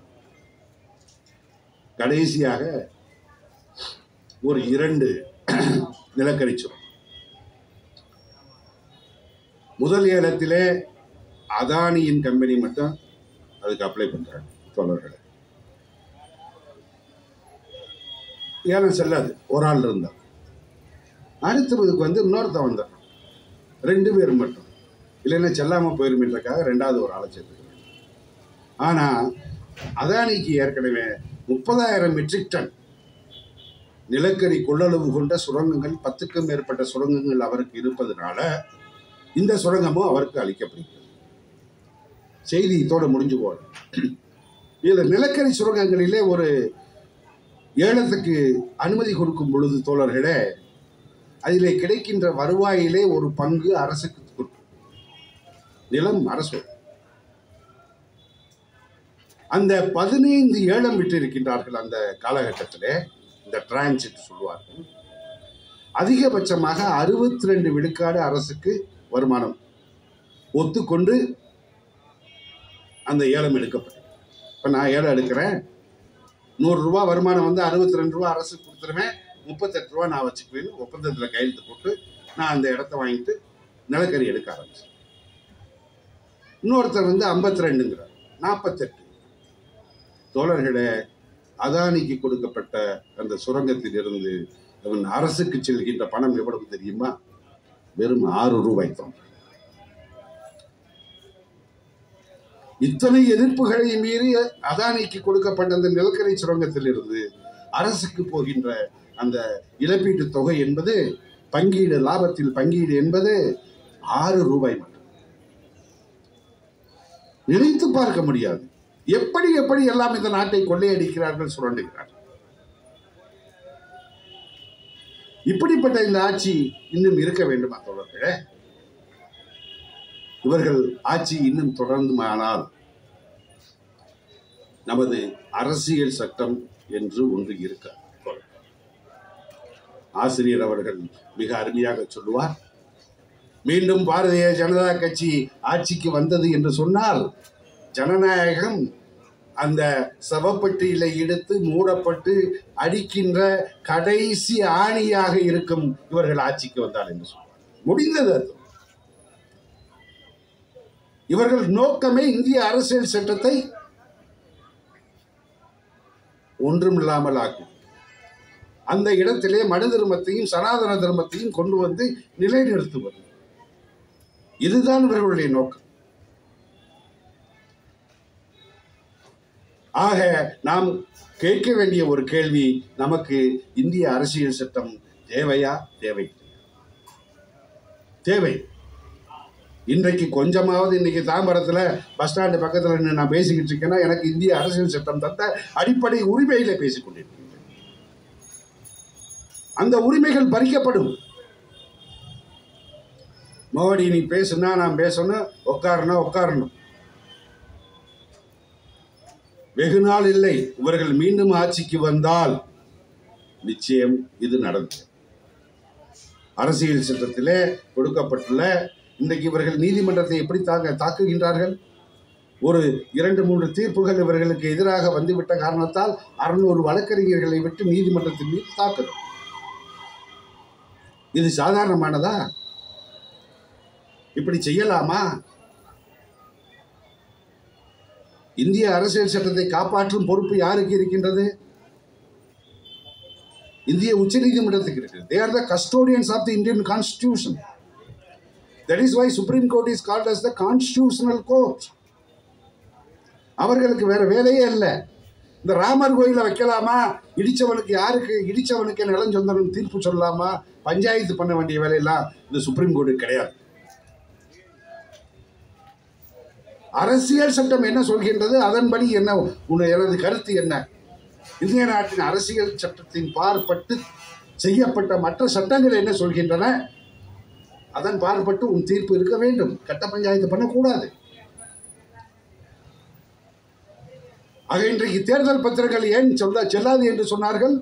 கடைசியாக ஒரு இரண்டு நிலக்கரி சுரம் முதல் ஏலத்திலே அதானியின் கம்பெனி மட்டும் அதுக்கு அப்ளை பண்றாங்க தோழர்களை ஏலம் செல்லாது ஒரு ஆள் இருந்தான் அடுத்ததுக்கு வந்து இன்னொருத்தன் வந்தான் ரெண்டு பேர் மட்டும் இல்லைன்னா செல்லாமல் போயிருமேன்றக்காக ரெண்டாவது ஒரு ஆளை சேர்த்துக்கிறேன் ஆனால் அதானிக்கு ஏற்கனவே முப்பதாயிரம் மெட்ரிக் டன் நிலக்கரி கொள்ளளவு கொண்ட சுரங்கங்கள் பத்துக்கும் மேற்பட்ட சுரங்கங்கள் அவருக்கு இருப்பதனால இந்த சுரங்கமும் அவருக்கு அளிக்கப்படுகிறது செய்தி இதோட முடிஞ்சு போகணும் இதில் நிலக்கரி சுரங்கங்களிலே ஒரு ஏலத்துக்கு அனுமதி கொடுக்கும் பொழுது தோழர்களே அதிலே கிடைக்கின்ற வருவாயிலே ஒரு பங்கு அரசுக்கு கொடுக்கும் நிலம் அரசு அந்த பதினைந்து ஏலம் விட்டு இருக்கின்றார்கள் அந்த காலகட்டத்திலே இந்த டிரான்சிட் சொல்லுவார்கள் அதிகபட்சமாக அறுபத்தி ரெண்டு விழுக்காடு அரசுக்கு வருமானம் ஒத்துக்கொண்டு அந்த ஏலம் எடுக்கப்பட்டது இப்போ நான் ஏலம் எடுக்கிறேன் நூறுரூவா வருமானம் வந்து அறுபத்தி ரெண்டு ரூபா அரசுக்கு கொடுத்துருவேன் முப்பத்தெட்டு ரூபா நான் வச்சுக்குவேன்னு ஒப்பந்தத்தில் கையெழுத்து போட்டு நான் அந்த இடத்த வாங்கிட்டு நிலக்கரி எடுக்க ஆரம்பிச்சேன் இன்னொருத்தர் வந்து ஐம்பத்தி ரெண்டுங்கிறார் நாற்பத்தெட்டு தோழர்களே அதானிக்கு கொடுக்கப்பட்ட அந்த சுரங்கத்தில் இருந்து அவன் அரசுக்கு செல்கின்ற பணம் எவ்வளவு தெரியுமா வெறும் ஆறு ரூபாய் தான் இத்தனை எதிர்ப்புகளை மீறி அதானிக்கு கொடுக்கப்பட்ட அந்த நிலக்கரி சுரங்கத்தில் இருந்து அரசுக்கு போகின்ற அந்த இழப்பீட்டு தொகை என்பது பங்கீடு லாபத்தில் பங்கீடு என்பது ஆறு ரூபாய் மட்டும் நினைத்து பார்க்க முடியாது எப்படி எப்படி எல்லாம் இந்த நாட்டை கொள்ளையடிக்கிறார்கள் சுரண்டுகிறார்கள் இப்படிப்பட்ட இந்த ஆட்சி இன்னும் இருக்க வேண்டுமா தோழர்களே இவர்கள் ஆட்சி இன்னும் தொடர்ந்துமானால் நமது அரசியல் சட்டம் என்று ஒன்று இருக்க ஆசிரியர் அவர்கள் மிக அருமையாக சொல்லுவார் மீண்டும் பாரதிய ஜனதா கட்சி ஆட்சிக்கு வந்தது என்று சொன்னால் ஜனநாயகம் அந்த சவப்பெட்டியில எடுத்து மூடப்பட்டு அடிக்கின்ற கடைசி ஆணியாக இருக்கும் இவர்கள் ஆட்சிக்கு வந்தால் என்று சொல்வார் முடிந்தது அது இவர்கள் நோக்கமே இந்திய அரசியல் சட்டத்தை ஒன்றுமில்லாமல் ஆக்கும் அந்த இடத்திலே மனு தர்மத்தையும் சனாதன தர்மத்தையும் கொண்டு வந்து நிலைநிறுத்துவது இதுதான் இவர்களுடைய நோக்கம் ஆக நாம் கேட்க வேண்டிய ஒரு கேள்வி நமக்கு இந்திய அரசியல் சட்டம் தேவையா தேவை தேவை இன்றைக்கு கொஞ்சமாவது இன்னைக்கு தாம்பரத்தில் பஸ் ஸ்டாண்டு பக்கத்தில் நின்னு நான் பேசிக்கிட்டு இருக்கேன்னா எனக்கு இந்திய அரசியல் சட்டம் தந்த அடிப்படை உரிமையில பேசிக் கொண்டிருக்கிறேன் அந்த உரிமைகள் பறிக்கப்படும் மோடி நீ பேசுனா நான் பேசணும் உட்காரணும் உட்காரணும் வெகு நாள் இல்லை இவர்கள் மீண்டும் ஆட்சிக்கு வந்தால் நிச்சயம் இது நடக்கும் அரசியல் சட்டத்திலே கொடுக்கப்பட்டுள்ள இன்றைக்கு இவர்கள் நீதிமன்றத்தை எப்படி தாங்க தாக்குகின்றார்கள் ஒரு இரண்டு மூன்று தீர்ப்புகள் இவர்களுக்கு எதிராக வந்துவிட்ட காரணத்தால் அறுநூறு வழக்கறிஞர்களை விட்டு நீதிமன்றத்தின் மீது தாக்குதல் இது சாதாரணமானதா இப்படி செய்யலாமா இந்திய அரசியல் சட்டத்தை காப்பாற்றும் பொறுப்பு யாருக்கு இருக்கின்றது இந்திய உச்சநீதிமன்றத்துக்கு இருக்கிறது they are the custodians of the Indian constitution that is why Supreme Court is called as the constitutional court அவர்களுக்கு வேற வேலையே இல்லை இந்த ராமர் கோயிலை வைக்கலாமா இடிச்சவனுக்கு யாருக்கு இடிச்சவனுக்கு நிலம் சொந்தம் தீர்ப்பு சொல்லலாமா பஞ்சாயத்து பண்ண வேண்டிய வேலையெல்லாம் இந்த சுப்ரீம் கோர்ட்டு கிடையாது அரசியல் சட்டம் என்ன சொல்கின்றது அதன்படி என்ன உன் எனது கருத்து என்ன இந்திய நாட்டின் அரசியல் சட்டத்தின் பார்ப்பட்டு செய்யப்பட்ட மற்ற சட்டங்கள் என்ன சொல்கின்றன அதன் பார்ப்பட்டு உன் தீர்ப்பு இருக்க வேண்டும் கட்ட பஞ்சாயத்து பண்ணக்கூடாது ஆக இன்றைக்கு தேர்தல் பத்திரங்கள் ஏன் சொல்ல செல்லாது என்று சொன்னார்கள்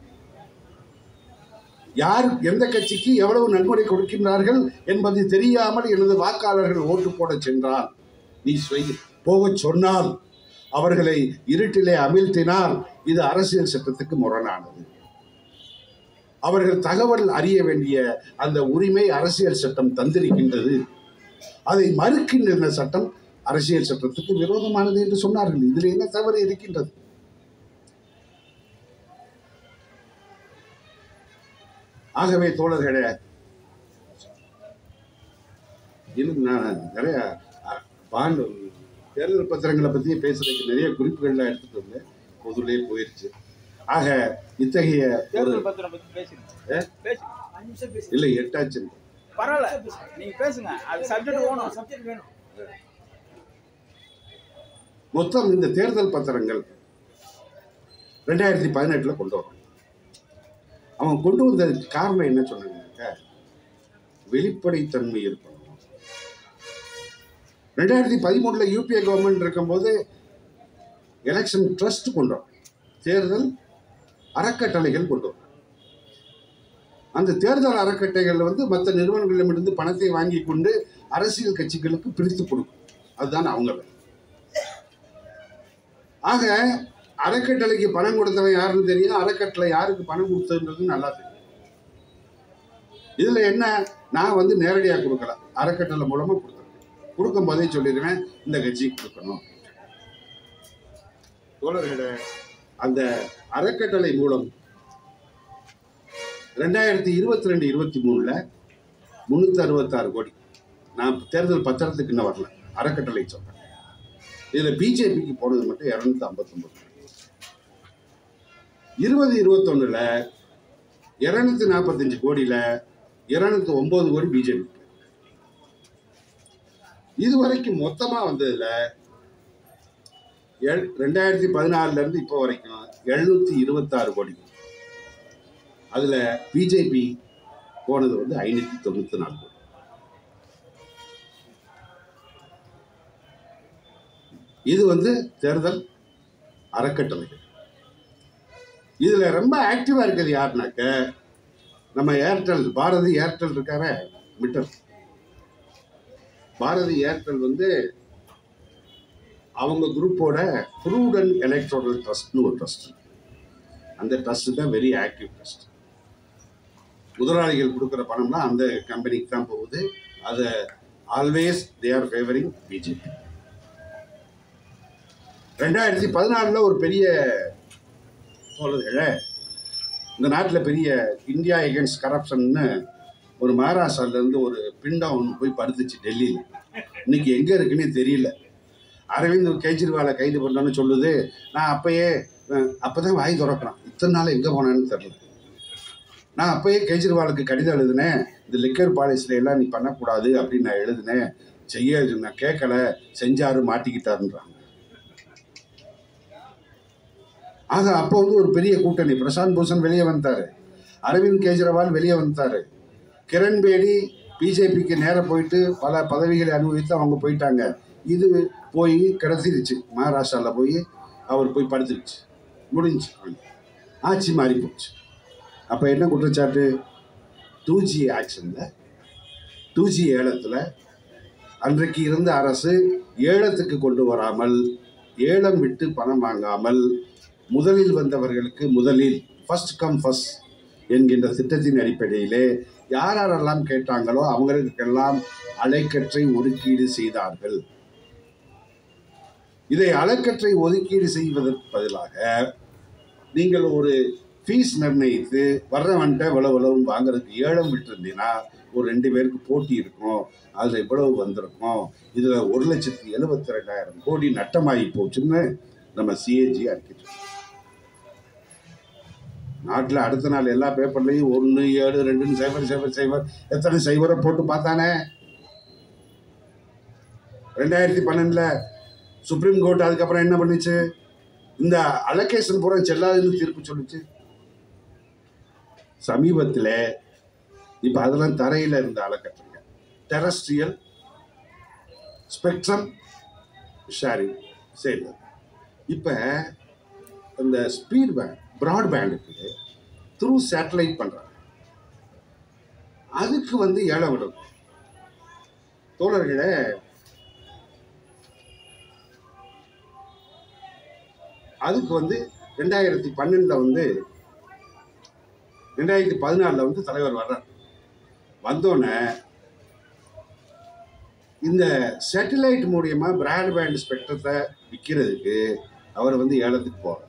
யார் எந்த கட்சிக்கு எவ்வளவு நன்கொடை கொடுக்கின்றார்கள் என்பது தெரியாமல் எனது வாக்காளர்கள் ஓட்டு போட சென்றால் நீ செய் போகச் சொன்னால் அவர்களை இருட்டிலே அமிழ்த்தினால் இது அரசியல் சட்டத்துக்கு முரணானது அவர்கள் தகவல் அறிய வேண்டிய அந்த உரிமை அரசியல் சட்டம் தந்திருக்கின்றது அதை மறுக்கின்ற சட்டம் அரசியல் சட்டத்துக்கு விரோதமானது என்று சொன்னார்கள் இதில் என்ன தவறு இருக்கின்றது ஆகவே தோழர்களே இன்னும் நான் நிறைய அஹ், பாண்டு தேர்தல் பத்திரங்களை பற்றி பேசுறதுக்கு நிறைய குறிப்புகள்லாம் எடுத்துட்டு வந்தேன் பொதுலே போயிருச்சு ஆக இத்தகைய ஒரு தேர்தல் பத்திரம் பத்தி பேசுங்க ஏ? பேசுங்க இல்லை எட்டாச்சு பரவாயில்ல நீங்க பேசுங்க அது சப்ஜெக்ட் ஓணும் சப்ஜெக்ட் வேணும் மொத்தம் இந்த தேர்தல் பத்திரங்கள் ரெண்டாயிரத்தி பதினெட்டில் கொண்டு வரோம் அவன் கொண்டு வந்ததுக்கு காரணம் என்ன சொன்னாங்கன்னாக்க வெளிப்படைத்தன்மை இருக்கணும் ரெண்டாயிரத்தி பதிமூணில் யூபிஏ கவர்மெண்ட் இருக்கும்போது எலெக்ஷன் ட்ரஸ்ட் கொண்டு வரோம் தேர்தல் அறக்கட்டளைகள் கொண்டு வரோம் அந்த தேர்தல் அறக்கட்டைகள் வந்து மற்ற நிறுவனங்களிடமிருந்து பணத்தை வாங்கி கொண்டு அரசியல் கட்சிகளுக்கு பிரித்து கொடுக்கும் அதுதான் அவங்க வேலை ஆக அறக்கட்டளைக்கு பணம் கொடுத்தவன் யாருன்னு தெரியும் அறக்கட்டளை யாருக்கு பணம் கொடுத்ததுன்றது நல்லா தெரியும் இதுல என்ன நான் வந்து நேரடியா கொடுக்கல அறக்கட்டளை மூலமா கொடுத்துருக்கேன் கொடுக்கும் போதே சொல்லிடுவேன் இந்த கட்சிக்கு கொடுக்கணும் தோழர்களே அந்த அறக்கட்டளை மூலம் ரெண்டாயிரத்தி இருபத்தி ரெண்டு இருபத்தி மூணுல முன்னூத்தி அறுபத்தாறு கோடி நான் தேர்தல் பத்திரத்துக்கு இன்னும் வரல அறக்கட்டளை சொல்றேன் இதுல பிஜேபிக்கு போனது மட்டும் இரநூத்தி ஐம்பத்தொன்பது இருபது இருபத்தொன்னுல இருநூத்தி நாற்பத்தஞ்சு கோடியில இருநூத்தி ஒன்பது கோடி பிஜேபி இதுவரைக்கும் மொத்தமா வந்ததுல எல் ரெண்டாயிரத்தி பதினாறுல இருந்து இப்போ வரைக்கும் எழுநூத்தி இருபத்தாறு கோடி அதுல பிஜேபி போனது வந்து ஐநூத்தி தொண்ணூத்தி நாலு கோடி இது வந்து தேர்தல் அறக்கட்டளைகள் இதுல ரொம்ப ஆக்டிவா இருக்கிறது யாருனாக்க நம்ம ஏர்டெல் பாரதி ஏர்டெல் இருக்கார மிட்டல் பாரதி ஏர்டெல் வந்து அவங்க குரூப்போட ப்ரூடன் எலக்ட்ரோனல் ட்ரஸ்ட்னு ஒரு ட்ரஸ்ட் அந்த ட்ரஸ்ட் தான் வெரி ஆக்டிவ் ட்ரஸ்ட் முதலாளிகள் கொடுக்குற பணம்லாம் அந்த கம்பெனிக்கு தான் போகுது அதை always they are favouring BJP ரெண்டாயிரத்தி பதினாலில் ஒரு பெரிய தோழர்களே இந்த நாட்டில் பெரிய இந்தியா எகென்ஸ்ட் கரப்ஷன்னு ஒரு மகாராஷ்டிராலேருந்து ஒரு பிண்டம் ஒன்று போய் படுத்துச்சு டெல்லியில் இன்னைக்கு எங்கே இருக்குன்னே தெரியல அரவிந்த் கெஜ்ரிவாலை கைது பண்ணோன்னு சொல்லுது நான் அப்பயே அப்போ தான் வாய் திறக்கிறான் இத்தனை நாள் எங்கே போனான்னு தெரியல நான் அப்பயே கெஜ்ரிவாலுக்கு கடிதம் எழுதினேன் இந்த லிக்கர் பாலிசில எல்லாம் நீ பண்ணக்கூடாது அப்படின்னு நான் எழுதினேன் செய்ய நான் கேட்கல செஞ்சாரு மாட்டிக்கிட்டாருன்றாங்க ஆக அப்போ வந்து ஒரு பெரிய கூட்டணி பிரசாந்த் பூஷன் வெளியே வந்தாரு அரவிந்த் கெஜ்ரிவால் வெளியே வந்தாரு கிரண் பேடி பிஜேபிக்கு நேராக போயிட்டு பல பதவிகளை அனுபவித்து அவங்க போயிட்டாங்க இது போய் கிடச்சிருச்சு மகாராஷ்டிராவில் போய் அவர் போய் படுத்துருச்சு முடிஞ்சு ஆட்சி மாறி போச்சு அப்போ என்ன குற்றச்சாட்டு டூ ஜி ஆக்ஷனில் டூ ஜி ஏலத்தில் அன்றைக்கு இருந்த அரசு ஏலத்துக்கு கொண்டு வராமல் ஏலம் விட்டு பணம் வாங்காமல் முதலில் வந்தவர்களுக்கு முதலில் ஃபர்ஸ்ட் கம் ஃபர்ஸ்ட் என்கின்ற திட்டத்தின் அடிப்படையிலே யார் யாரெல்லாம் கேட்டாங்களோ அவங்களுக்கெல்லாம் அலைக்கற்றை ஒதுக்கீடு செய்தார்கள் இதை அலைக்கற்றை ஒதுக்கீடு செய்வதற்கு பதிலாக நீங்கள் ஒரு ஃபீஸ் நிர்ணயித்து வர்றவன்ட்ட இவ்வளவு இவ்வளவு வாங்குறதுக்கு ஏலம் விட்டுருந்தீங்கன்னா ஒரு ரெண்டு பேருக்கு போட்டி இருக்கும் அதில் இவ்வளவு வந்திருக்கும் இதில் ஒரு லட்சத்தி எழுபத்தி ரெண்டாயிரம் கோடி நட்டமாகி போச்சுன்னு நம்ம சிஏஜி அறிக்கை நாட்டில் அடுத்த நாள் எல்லா பேப்பர்லையும் ஒன்று ஏழு ரெண்டுன்னு சைபர் சைபர் சைபர் எத்தனை சைபரை போட்டு பார்த்தானே ரெண்டாயிரத்தி பன்னெண்டில் சுப்ரீம் கோர்ட் அதுக்கப்புறம் என்ன பண்ணுச்சு இந்த அலோகேஷன் பூரா செல்லாதுன்னு தீர்ப்பு சொல்லுச்சு சமீபத்தில் இப்போ அதெல்லாம் தரையில் இருந்த அலக்கட்டுங்க டெரஸ்ட்ரியல் ஸ்பெக்ட்ரம் ஷேரிங் சரி இப்போ இந்த ஸ்பீட் பேண்ட் ப்ராட்பேண்டுக்கு த்ரூ சேட்டலைட் பண்ணுறாங்க அதுக்கு வந்து ஏலம் விடும் தோழர்களே அதுக்கு வந்து ரெண்டாயிரத்தி பன்னெண்டில் வந்து ரெண்டாயிரத்தி பதினாலில் வந்து தலைவர் வர்றார் வந்தோடனே இந்த சேட்டலைட் மூலியமா பிராட்பேண்ட் ஸ்பெக்ட்ரத்தை விற்கிறதுக்கு அவர் வந்து ஏலத்துக்கு போகிறார்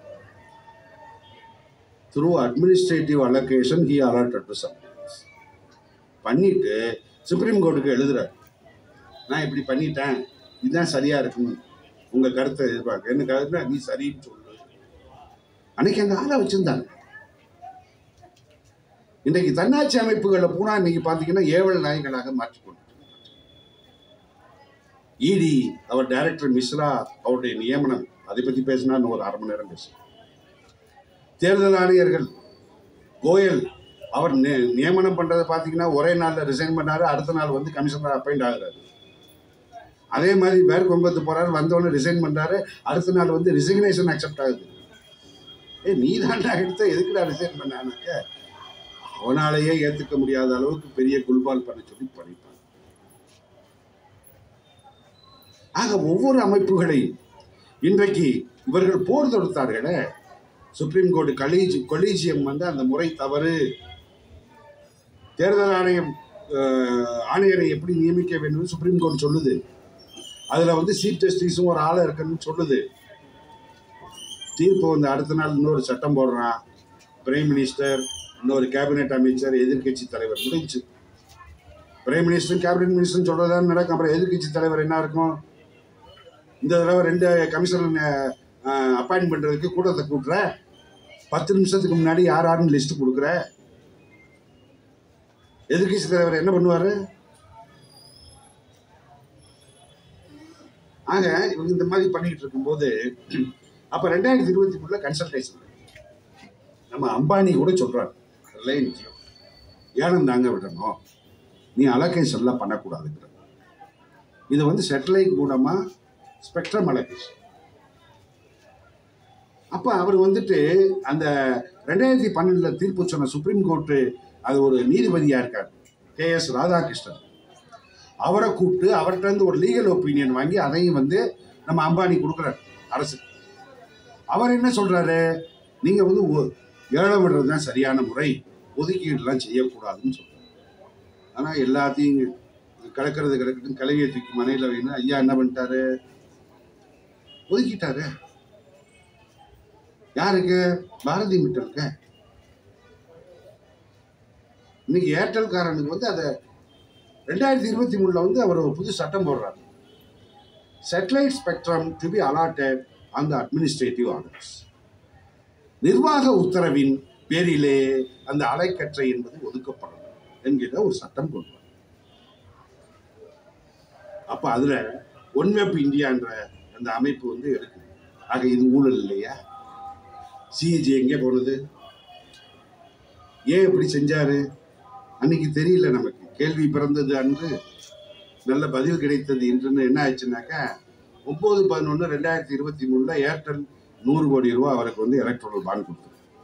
through administrative allocation he allotted to some பண்ணிட்டு சுப்ரீம் கோர்ட்டுக்கு எழுதுறாரு நான் இப்படி பண்ணிட்டேன் இதுதான் சரியா இருக்கும் உங்க கருத்தை எதிர்பார்க்க என்ன கருத்து நீ சரின்னு சொல்லு அன்னைக்கு அந்த ஆளை வச்சிருந்தாங்க இன்றைக்கு தன்னாட்சி அமைப்புகளை பூரா இன்னைக்கு பார்த்தீங்கன்னா ஏவல் நாய்களாக மாற்றிக்கொண்டு இடி அவர் டைரக்டர் மிஸ்ரா அவருடைய நியமனம் அதை பற்றி பேசினா இன்னும் ஒரு அரை மணி நேரம் பேசும் தேர்தல் ஆணையர்கள் கோயல் அவர் நி- நியமனம் பண்றதை பார்த்தீங்கன்னா ஒரே நாளில் ரிசைன் பண்ணாரு அடுத்த நாள் வந்து கமிஷனர் அப்பாயிண்ட் ஆகுறாரு அதே மாதிரி மேற்கு வங்கத்து போறாரு வந்தவொடனே ரிசைன் பண்றாரு அடுத்த நாள் வந்து ரிசிக்னேஷன் அக்செப்ட் ஆகுது ஏ நீ தாண்டா எடுத்த எதுக்குடா ரிசைன் பண்ணானாக்க அவனாலேயே ஏத்துக்க முடியாத அளவுக்கு பெரிய குல்பால் பண்ண சொல்லி படிப்பான் ஆக ஒவ்வொரு அமைப்புகளையும் இன்றைக்கு இவர்கள் போர் தொடுத்தார்களே சுப்ரீம் கோர்ட் கலீஜ் கொலீஜியம் வந்து அந்த முறை தவறு தேர்தல் ஆணையம் அஹ், ஆணையரை எப்படி நியமிக்க வேண்டும் சுப்ரீம் கோர்ட் சொல்லுது அதுல வந்து சீஃப் ஜஸ்டிஸும் ஒரு ஆளை இருக்குன்னு சொல்லுது தீர்ப்பு வந்து அடுத்த நாள் இன்னொரு சட்டம் போடுறான் பிரைம் மினிஸ்டர் இன்னொரு கேபினெட் அமைச்சர் எதிர்க்கட்சி தலைவர் முடிஞ்சு பிரைம் மினிஸ்டரும் கேபினெட் மினிஸ்டரும் சொல்றதான் நடக்கும் அப்புறம் எதிர்க்கட்சி தலைவர் என்ன இருக்கும் இந்த தடவை ரெண்டு கமிஷனர் அப்பாயின்ட் பண்றதுக்கு கூட்டத்தை கூட்டுற பத்து நிமிஷத்துக்கு முன்னாடி யார் யாருன்னு லிஸ்ட் கொடுக்குற எதிர்க்கட்சி தலைவர் என்ன பண்ணுவாரு ஆக இவங்க இந்த மாதிரி பண்ணிக்கிட்டு இருக்கும்போது அப்ப ரெண்டாயிரத்தி இருபத்தி மூணுல கன்சல்டேஷன் நம்ம அம்பானி கூட சொல்றாரு ரிலையன்ஸ் ஜியோ ஏலம் தாங்க விடணும் நீ அலோகேஷன்லாம் பண்ணக்கூடாதுங்கிற இது வந்து சேட்டலைட் மூலமா ஸ்பெக்ட்ரம் அலோகேஷன் அப்போ அவர் வந்துட்டு அந்த ரெண்டாயிரத்தி பன்னெண்டில் தீர்ப்பு சொன்ன சுப்ரீம் கோர்ட்டு அது ஒரு நீதிபதியாக இருக்கார் கே எஸ் ராதாகிருஷ்ணன் அவரை கூப்பிட்டு அவர்கிட்ட இருந்து ஒரு லீகல் ஒப்பீனியன் வாங்கி அதையும் வந்து நம்ம அம்பானி கொடுக்குறாரு அரசு அவர் என்ன சொல்றாரு நீங்க வந்து ஒ- ஏலம் விடுறது தான் சரியான முறை ஒதுக்கீடுலாம் செய்யக்கூடாதுன்னு சொல்றாரு ஆனா எல்லாத்தையும் கிடக்கிறது கிடக்கட்டும் கிளவியை தூக்கி மனையில வைன்னு ஐயா என்ன பண்ணிட்டாரு ஒதுக்கிட்டாரு யாருக்கு பாரதி மிட்டலுக்கு இன்னைக்கு ஏர்டெல்காரனுக்கு வந்து அதை ரெண்டாயிரத்தி இருபத்தி மூணுல வந்து அவர் ஒரு புது சட்டம் போடுறாரு satellite spectrum to be allotted அந்த அட்மினிஸ்ட்ரேட்டிவ் ஆர்டர்ஸ் நிர்வாக உத்தரவின் பேரிலே அந்த அலைக்கற்றை என்பது ஒதுக்கப்படணும் என்கிற ஒரு சட்டம் கொண்டு வரார். அப்ப அதுல ஒன் வெப் இந்தியான்ற அந்த அமைப்பு வந்து இருக்குது ஆக இது ஊழல் இல்லையா சிஏஜி எங்கே போனது ஏன் இப்படி செஞ்சாரு அன்னைக்கு தெரியல நமக்கு கேள்வி பிறந்தது அன்று நல்ல பதில் கிடைத்தது இன்றுன்னு என்ன ஆயிடுச்சுனாக்கா ஒன்பது பதினொன்று ரெண்டாயிரத்தி இருபத்தி மூணுல ஏர்டெல் நூறு கோடி ரூபா அவருக்கு வந்து எலக்ட்ரல் பாண்ட் கொடுத்துருக்கு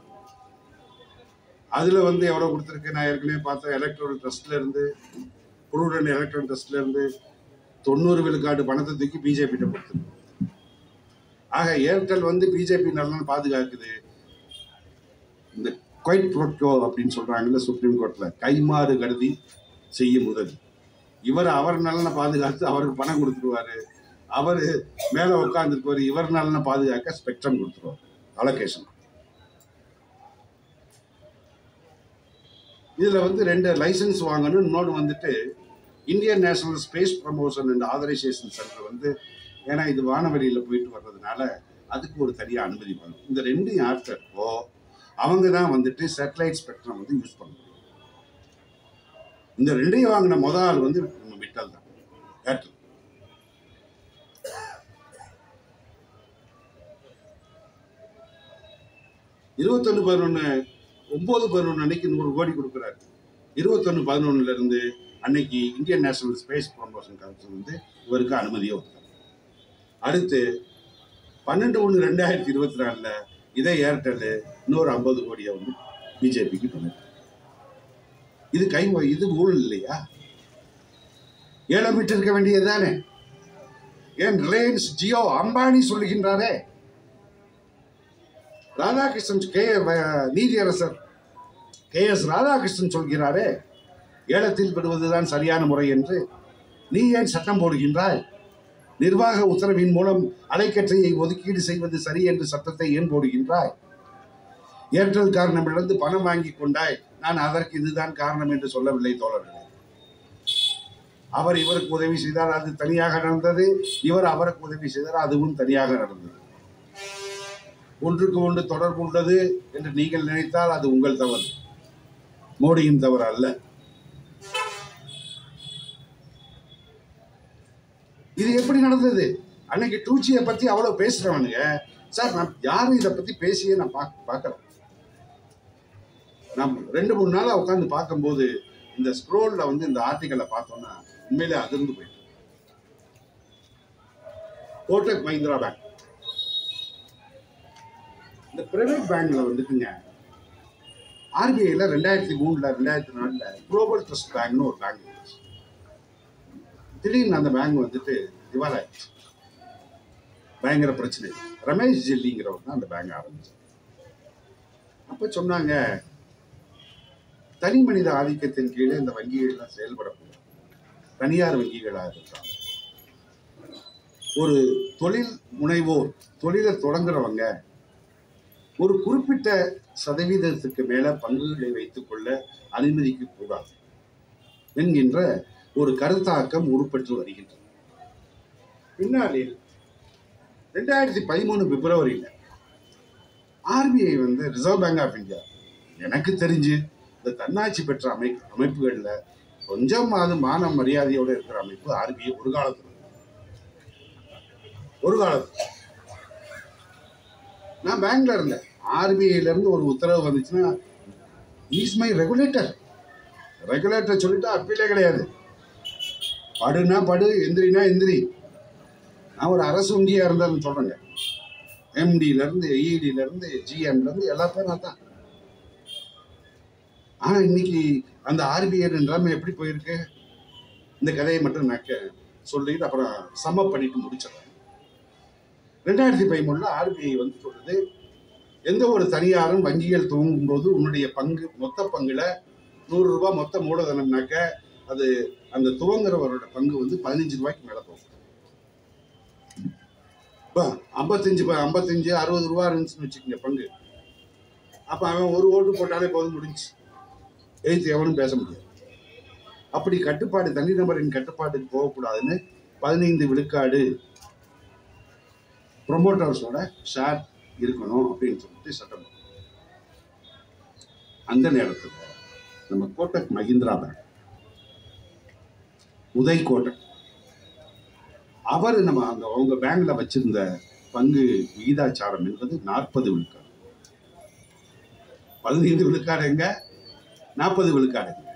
அதுல வந்து எவ்வளவு கொடுத்துருக்கு நான் ஏற்கனவே பார்த்தேன் எலக்ட்ரல் ட்ரஸ்ட்ல இருந்து புரூடன் எலக்ட்ரல் ட்ரஸ்ட்ல இருந்து தொண்ணூறு விழுக்காடு பணத்தை தூக்கி பிஜேபி கிட்ட கொடுத்துருக்கு ஆக ஏர்டெல் வந்து பிஜேபி நலன் பாதுகாக்குது இந்த குவைட் ப்ரோட்டோ அப்படின்னு சொல்றாங்கல்ல சுப்ரீம் கோர்ட்ல கைமாறு கருதி செய்யும் உதவி இவர் அவர் நலனை பாதுகாத்து அவருக்கு பணம் கொடுத்துருவாரு அவர் மேல உட்காந்துருக்குவார் இவர் நலனை பாதுகாக்க ஸ்பெக்ட்ரம் கொடுத்துருவார் அலோகேஷன் இதுல வந்து ரெண்டு லைசன்ஸ் வாங்கணும் இன்னொன்று வந்துட்டு Indian National Space Promotion and Authorisation Centre வந்து ஏன்னா இது வானவெளியில போயிட்டு வர்றதுனால அதுக்கு ஒரு தனியா அனுமதி வேணும் இந்த ரெண்டு யார்கிட்ட இருக்கோ அவங்க தான் வந்துட்டு சேட்டலைட் ஸ்பெக்ட்ரம் வந்து யூஸ் பண்ண முடியும் இந்த ரெண்டையும் வாங்கின முத ஆள் வந்து நம்ம விட்டல் தான் ஏர்டெல் இருபத்தொன்னு பதினொன்று ஒன்பது பதினொன்று அன்னைக்கு நூறு கோடி கொடுக்குறாரு இருபத்தொன்னு பதினொன்னுல இருந்து அன்னைக்கு Indian National Space Promotion Council வந்து இவருக்கு அனுமதியை கொடுத்தாங்க அடுத்து பன்னெண்டு ஒன்று ரெண்டாயிரத்தி இருபத்தி நாலில் இதே ஏர்டெல் இன்னொரு ஐம்பது கோடியை வந்து பிஜேபிக்கு பண்ணிருக்கு இது கை இது ஊழல் இல்லையா ஏலம் விட்டிருக்க வேண்டியதுதானே ஏன் ரிலையன்ஸ் ஜியோ அம்பானி சொல்லுகின்றாரே ராதாகிருஷ்ணன் கே வ- நீதியரசர் கே எஸ் ராதாகிருஷ்ணன் சொல்கிறாரே ஏலத்தில் விடுவதுதான் சரியான முறை என்று நீ ஏன் சட்டம் போடுகின்றாய் நிர்வாக உத்தரவின் மூலம் அலைக்கற்றையை ஒதுக்கீடு செய்வது சரி என்று சட்டத்தை ஏன் போடுகின்றாய் ஏர்டெல் காரணமிழந்து பணம் வாங்கி கொண்டாய் நான் அதற்கு இதுதான் காரணம் என்று சொல்லவில்லை தோழர்களே அவர் இவருக்கு உதவி செய்தார் அது தனியாக நடந்தது இவர் அவருக்கு உதவி செய்தார் அதுவும் தனியாக நடந்தது ஒன்றுக்கு ஒன்று தொடர்பு உள்ளது என்று நீங்கள் நினைத்தால் அது உங்கள் தவறு மோடியின் தவறு அல்ல இது எப்படி நடந்தது அன்னைக்கு டூச்சியை பத்தி அவ்வளவு பேசுறவனுங்க சார் நான் யாரும் இதை பத்தி பேசியே நான் பார்க்க பார்க்கல நான் ரெண்டு மூணு நாளா உட்காந்து பார்க்கும்போது இந்த ஸ்க்ரோல்ல வந்து இந்த ஆர்டிக்கலை பார்த்தோம்னா உண்மையிலே அதிர்ந்து போயிட்டு கோட்டக் மஹிந்திரா பேங்க் இந்த பிரைவேட் பேங்க்ல வந்துட்டுங்க ஆர்பிஐல ரெண்டாயிரத்தி மூணுல ரெண்டாயிரத்தி நாலுல குளோபல் ட்ரஸ்ட் பேங்க்னு ஒரு பேங்க் இருந்துச்சு திடீர்னு அந்த பேங்க் வந்துட்டு திவால் ஆயிடுச்சு பயங்கர பிரச்சனை ரமேஷ் ஜெல்லிங்கிறவர் தான் அந்த பேங்க் ஆரம்பிச்சார் அப்ப சொன்னாங்க தனி மனித ஆதிக்கத்தின் கீழே இந்த வங்கிகள்லாம் செயல்படக்கூடாது தனியார் வங்கிகளாக இருக்காங்க ஒரு தொழில் முனைவோர் தொழிலை தொடங்குறவங்க ஒரு குறிப்பிட்ட சதவீதத்துக்கு மேல பங்குகளை வைத்துக் கொள்ள அனுமதிக்க கூடாது என்கின்ற ஒரு கருத்தாக்கம் உருப்பெற்று வருகின்றது பின்னாளில் ரெண்டாயிரத்தி பதிமூணு பிப்ரவரியில் ஆர்பிஐ வந்து ரிசர்வ் பேங்க் ஆஃப் இந்தியா எனக்கு தெரிஞ்சு இந்த தன்னாட்சி பெற்ற அமை அமைப்புகளில் கொஞ்சமாவது மான மரியாதையோடு இருக்கிற அமைப்பு ஆர்பிஐ ஒரு காலத்துல ஒரு காலத்துல நான் பேங்க்ல இருந்தேன் ஆர்பிஐல இருந்து ஒரு உத்தரவு வந்துச்சுன்னா இஸ் மை ரெகுலேட்டர் ரெகுலேட்டர் சொல்லிட்டா அப்பீலே கிடையாது படுனா படு எந்திரினா எந்திரி நான் ஒரு அரசு வங்கியா இருந்தேன்னு சொல்றேங்க எம்டில இருந்து இடில இருந்து ஜிஎம்ல இருந்து எல்லா பேரும் அதான் ஆனா இன்னைக்கு அந்த ஆர்பிஐ நிலைமை எப்படி போயிருக்கு இந்த கதையை மட்டும் நான் கே- சொல்லிட்டு அப்புறம் சம்மப் பண்ணிட்டு முடிச்சிடறேன் ரெண்டாயிரத்தி பதிமூணுல ஆர்பிஐ வந்து சொல்லுது எந்த ஒரு தனியாரும் வங்கிகள் துவங்கும் போது உன்னுடைய பங்கு மொத்த பங்குல நூறு ரூபாய் மொத்த மூலதனம்னாக்க அது அந்த துவங்குறவரோட பங்கு வந்து பதினஞ்சு ரூபாய்க்கு மேல போகும் இப்போ ஐம்பத்தஞ்சு ப- ஐம்பத்தஞ்சு அறுபது ரூபா இருந்துச்சுன்னு வச்சுக்கோங்க பங்கு அப்ப அவன் ஒரு ஓட்டு போட்டாலே போதும் முடிஞ்சு எதிர்த்து எவனும் பேச முடியாது அப்படி கட்டுப்பாடு தனிநபரின் கட்டுப்பாட்டுக்கு போகக்கூடாதுன்னு பதினைந்து விழுக்காடு ப்ரொமோட்டர்ஸோட ஷேர் இருக்கணும் அப்படின்னு சொல்லிட்டு சட்டம் போட்டாங்க. அந்த நேரத்தில் நம்ம கோட்டக் மஹிந்திரா பேங்க் உதய் கோட்டக் அவர் நம்ம அந்த அவங்க பேங்க்ல வச்சிருந்த பங்கு விகிதாச்சாரம் என்பது நாற்பது விழுக்காடு பதினைந்து விழுக்காடு எங்க நாற்பது விழுக்காடு எங்க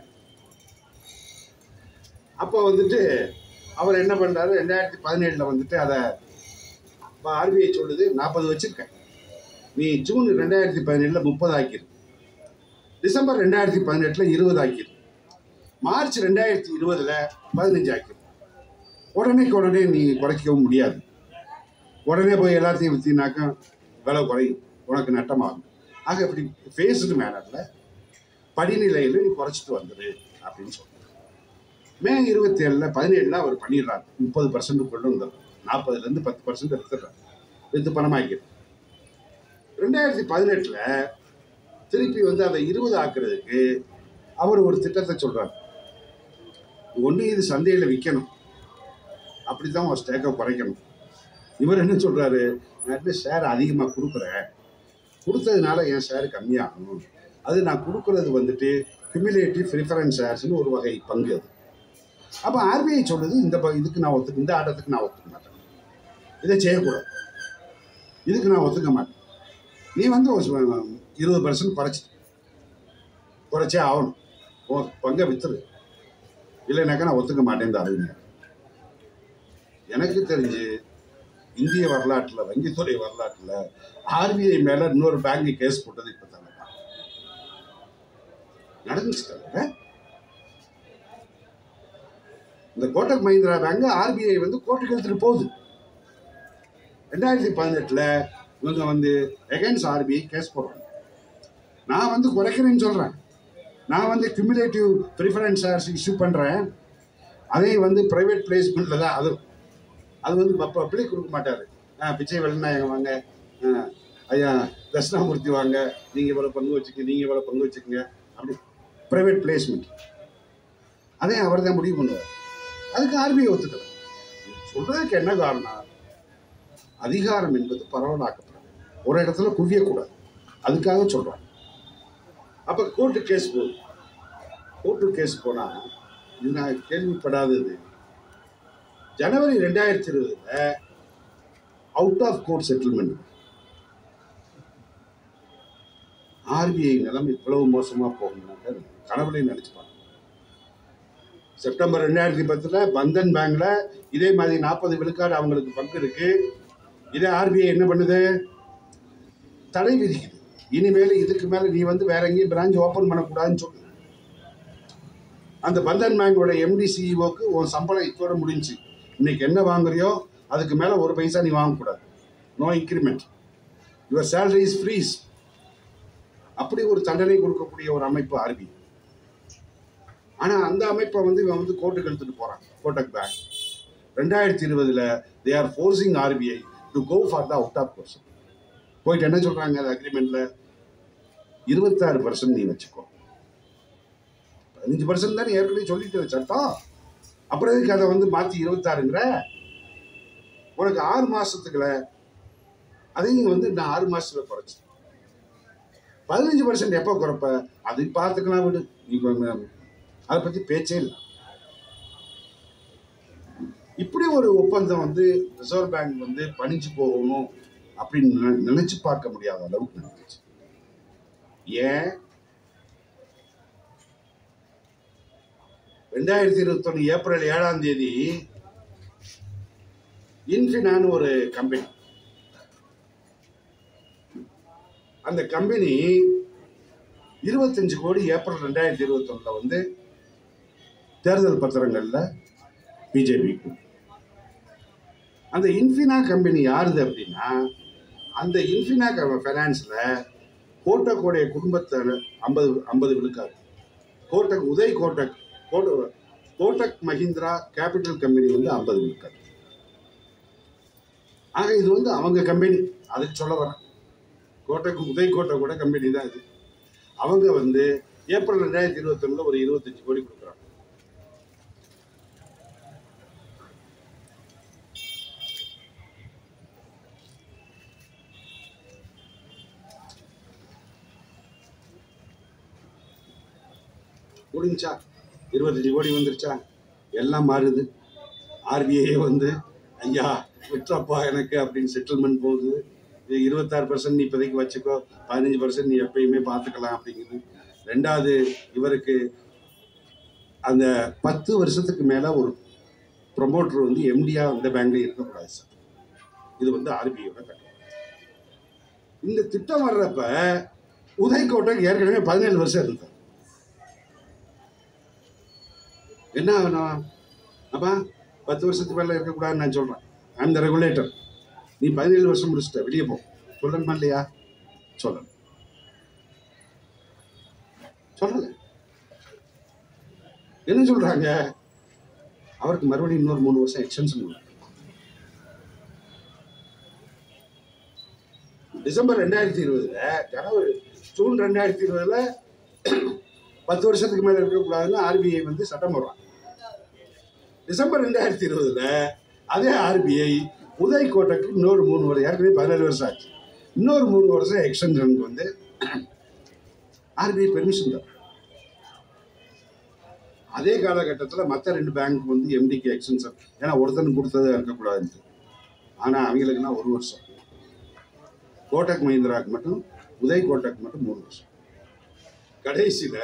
அப்போ வந்துட்டு அவர் என்ன பண்றாரு ரெண்டாயிரத்தி பதினேழுல வந்துட்டு அதை ஆர்பிஐ சொல்லுது நாற்பது வச்சிருக்கேன் நீ ஜூன் ரெண்டாயிரத்தி பதினேழுல முப்பது ஆக்கிரு டிசம்பர் ரெண்டாயிரத்தி பதினெட்டுல இருபது ஆக்கிரு மார்ச் ரெண்டாயிரத்தி இருபதுல பதினஞ்சு ஆக்கிரு உடனேக்கு உடனே நீ குறைக்கவும் முடியாது உடனே போய் எல்லாத்தையும் வித்தினாக்கா விலை குறையும் உனக்கு நட்டமாகும் ஆக இப்படி ஃபேஸ்டு மேனரில் படிநிலையில் நீ குறைச்சிட்டு வந்துடு அப்படின்னு சொல்றாரு மே இருபத்தி ஏழுல பதினேழுல அவர் பண்ணிடுறாரு முப்பது பர்சன்ட் கொண்டு வந்துடுறாரு நாற்பதுலேருந்து பத்து பர்சன்ட் எடுத்துடுறாரு எடுத்து பணமாக்கிறார் ரெண்டாயிரத்தி பதினெட்டுல திருப்பி வந்து அதை இருபது ஆக்குறதுக்கு அவர் ஒரு திட்டத்தை சொல்றாரு ஒன்று இது சந்தையில் விற்கணும் அப்படித்தான் ஒரு ஸ்டேக்கை குறைக்கணும் இவர் என்ன சொல்றாரு நான் ஷேர் அதிகமாக கொடுக்குறேன் கொடுத்ததுனால என் ஷேர் கம்மியாகணும் அது நான் கொடுக்கறது வந்துட்டு குமிலேட்டிவ் ப்ரிஃபரன்ஸ் ஷேர்ஸ்னு ஒரு வகை பங்கு அது அப்போ ஆர்பிஐ சொல்லுது இந்த ப- இதுக்கு நான் ஒத்துக்க இந்த ஆட்டத்துக்கு நான் ஒத்துக்க மாட்டேன் இதை செய்யக்கூடாது இதுக்கு நான் ஒத்துக்க மாட்டேன் நீ வந்து ஒரு சு- இருபது பர்சன்ட் குறைச்சி குறைச்சே ஆகணும் ஓ பங்கை வித்துரு இல்லைனாக்கா நான் ஒத்துக்க மாட்டேன் இந்த அறிவிங்க எனக்கு தெரிஞ்சு இந்திய வரலாற்றில் வங்கித்துறை வரலாற்றில் ஆர்பிஐ மேல இன்னொரு பேங்க் கேஸ் போட்டது இப்போ தானே நடந்துச்சு தானே இந்த கோட்டக் மஹிந்திரா பேங்க் ஆர்பிஐ வந்து கோர்ட்டுக்கு எடுத்துட்டு போகுது ரெண்டாயிரத்தி பதினெட்டில் இவங்க வந்து எகைன்ஸ் ஆர்பிஐ கேஸ் போடுறாங்க நான் வந்து குறைக்கிறேன்னு சொல்கிறேன் நான் வந்து கியூமுலேட்டிவ் ப்ரிஃபரன்ஸ் ஷேர்ஸ் இஷ்யூ பண்ணுறேன் அதை வந்து ப்ரைவேட் பிளேஸ்மெண்ட்டில் தான் அது அது வந்து பப்ளிக் கொடுக்க மாட்டார் பிச்சை வெள்ளநாயகம் வாங்க ஆ, ஐயா தட்சிணாமூர்த்தி வாங்க நீங்கள் இவ்வளோ பங்கு வச்சுக்க நீங்கள் இவ்வளோ பங்கு வச்சுக்கோங்க அப்படி ப்ரைவேட் பிளேஸ்மெண்ட் அதே அவர் தான் முடிவு பண்ணுவார் அதுக்கு ஆர்பிஐ ஒத்துக்கல சொல்றதுக்கு என்ன காரணம் அதிகாரம் என்பது பரவலாக்கப்படும் ஒரு இடத்துல குவியக்கூடாது அதுக்காக சொல்றாங்க அப்ப கோர்ட்டு கேஸ் போகுது கோர்ட்டு கேஸ் போனா இது நான் கேள்விப்படாதது ஜனவரி ரெண்டாயிரத்தி இருபதுல out of court settlement RBI நிலைமை இவ்வளவு மோசமா போகணும்னாக்க கனவுலையும் நினைச்சுப்பாங்க செப்டம்பர் ரெண்டாயிரத்தி பத்துல பந்தன் பேங்க்ல இதே மாதிரி நாற்பது விழுக்காடு அவங்களுக்கு பங்கு இருக்கு இதே ஆர்பிஐ என்ன பண்ணுது தடை விதிக்குது இனிமேல் இதுக்கு மேல நீ வந்து வேற எங்கேயும் பிரான்ச் ஓபன் பண்ணக்கூடாதுன்னு சொல்லு அந்த பந்தன் பேங்கோட எம்டி சிஇஓக்கு உன் சம்பளம் இதோட முடிஞ்சு இன்னைக்கு என்ன வாங்குறியோ அதுக்கு மேல ஒரு பைசா நீ வாங்கக்கூடாது no increment your salary is freeze அப்படி ஒரு தண்டனை கொடுக்கக்கூடிய ஒரு அமைப்பு ஆர்பிஐ ஆனா அந்த அமைப்பை வந்து இவன் வந்து கோர்ட்டுக்கு எடுத்துட்டு போறான் கோட்டக் பேங்க் ரெண்டாயிரத்தி இருபதுல they are forcing RBI to go for the out of person போயிட்டு என்ன சொல்றாங்க அந்த அக்ரிமெண்ட்ல இருபத்தாறு பர்சன்ட் நீ வச்சுக்கோ பதினஞ்சு பர்சன்ட் தான் ஏற்கனவே சொல்லிட்டு சட்டம் அப்புறம் எதுக்கு அதை வந்து மாத்தி இருபத்தாறுங்கிற உனக்கு ஆறு மாசத்துக்குள்ள அதையும் வந்து நான் ஆறு மாசத்துல குறைச்சு பதினஞ்சு பர்சன்ட் எப்போ குறைப்ப அது பார்த்துக்கலாம் விடு நீ கொஞ்சம் அதை பத்தி பேச்சே இல்லை இப்படி ஒரு ஒப்பந்தம் வந்து ரிசர்வ் பேங்க் வந்து பணிஞ்சு போகணும் அப்படின்னு நினை- நினைச்சு பார்க்க முடியாத அளவுக்கு நடந்துச்சு ஏன் ரெண்டாயிரத்தி இருபத்தொன்னு ஏப்ரல் ஏழாம் தேதி இன்ஃபினான்னு ஒரு கம்பெனி அந்த கம்பெனி இருபத்தஞ்சு கோடி ஏப்ரல் ரெண்டாயிரத்தி இருபத்தொன்னுல வந்து தேர்தல் பத்திரங்களில் பிஜேபிக்கு அந்த இன்ஃபினா கம்பெனி யாருது அப்படின்னா அந்த இன்ஃபினா ஃபைனான்ஸில் கோட்டக்கோடைய குடும்பத்தை ஐம்பது ஐம்பது விழுக்காது கோட்டக் உதய் கோட்டக் கோட்ட கோட்டக் மஹிந்திரா கேபிட்டல் கம்பெனி வந்து ஐம்பது விழுக்காது ஆக இது வந்து அவங்க கம்பெனி அதுக்கு சொல்ல வரேன் கோட்டக் உதய் கோட்டக் கூட கம்பெனி தான் இது அவங்க வந்து ஏப்ரல் ரெண்டாயிரத்தி இருபத்தொன்னுல ஒரு இருபத்தஞ்சு கோடி கொடுக்குறாங்க முடிஞ்சா இருபத்தஞ்சு கோடி வந்துருச்சா எல்லாம் மாறுது ஆர்பிஐ வந்து ஐயா விட்டுறப்பா எனக்கு அப்படின்னு செட்டில்மெண்ட் போகுது இது இருபத்தாறு பர்சன்ட் நீ இப்போதைக்கு வச்சுக்கோ பதினஞ்சு பர்சன்ட் நீ எப்பயுமே பார்த்துக்கலாம் அப்படிங்குது ரெண்டாவது இவருக்கு அந்த பத்து வருஷத்துக்கு மேலே ஒரு ப்ரொமோட்டர் வந்து எம்டியாக அந்த பேங்க்ல இருக்கக்கூடாது சார் இது வந்து ஆர்பிஐயோட கட்டளை இந்த திட்டம் வர்றப்ப உதய்கோட்டை ஏற்கனவே பதினேழு வருஷம் இருந்தார் என்ன ஆகணும் அப்பா பத்து வருஷத்துக்கு மேலே இருக்கக்கூடாதுன்னு நான் சொல்கிறேன் அந்த ரெகுலேட்டர் நீ பதினேழு வருஷம் முடிச்சிட்ட வெளியே போ சொல்லணுமா இல்லையா சொல்லணும் சொல்லல என்ன சொல்றாங்க அவருக்கு மறுபடியும் இன்னொரு மூணு வருஷம் எக்ஸ்டென்ஷன் டிசம்பர் ரெண்டாயிரத்தி இருபதுல ஜனவரி ஜூன் ரெண்டாயிரத்தி இருபதுல பத்து வருஷத்துக்கு மேல இருக்கக்கூடாதுன்னு ஆர்பிஐ வந்து சட்டம் போடுறாங்க டிசம்பர் ரெண்டாயிரத்தி இருபதுல அதே ஆர்பிஐ உதய் கோட்டைக்கு இன்னொரு மூணு வருஷம் ஏற்கனவே பதினேழு வருஷம் ஆச்சு இன்னொரு மூணு வருஷம் எக்ஸ்டென்ஷனுக்கு வந்து ஆர்பிஐ பெர்மிஷன் தரும் அதே காலகட்டத்தில் மற்ற ரெண்டு பேங்க் வந்து எம்டிக்கு எக்ஸ்டென்ஷன் ஏன்னா ஒருத்தனுக்கு கொடுத்தது இருக்கக்கூடாதுன்ட்டு ஆனால் அவங்களுக்குன்னா ஒரு வருஷம் கோட்டக் மஹிந்திராவுக்கு மட்டும் உதய் கோட்டக் மட்டும் மூணு வருஷம் கடைசியில்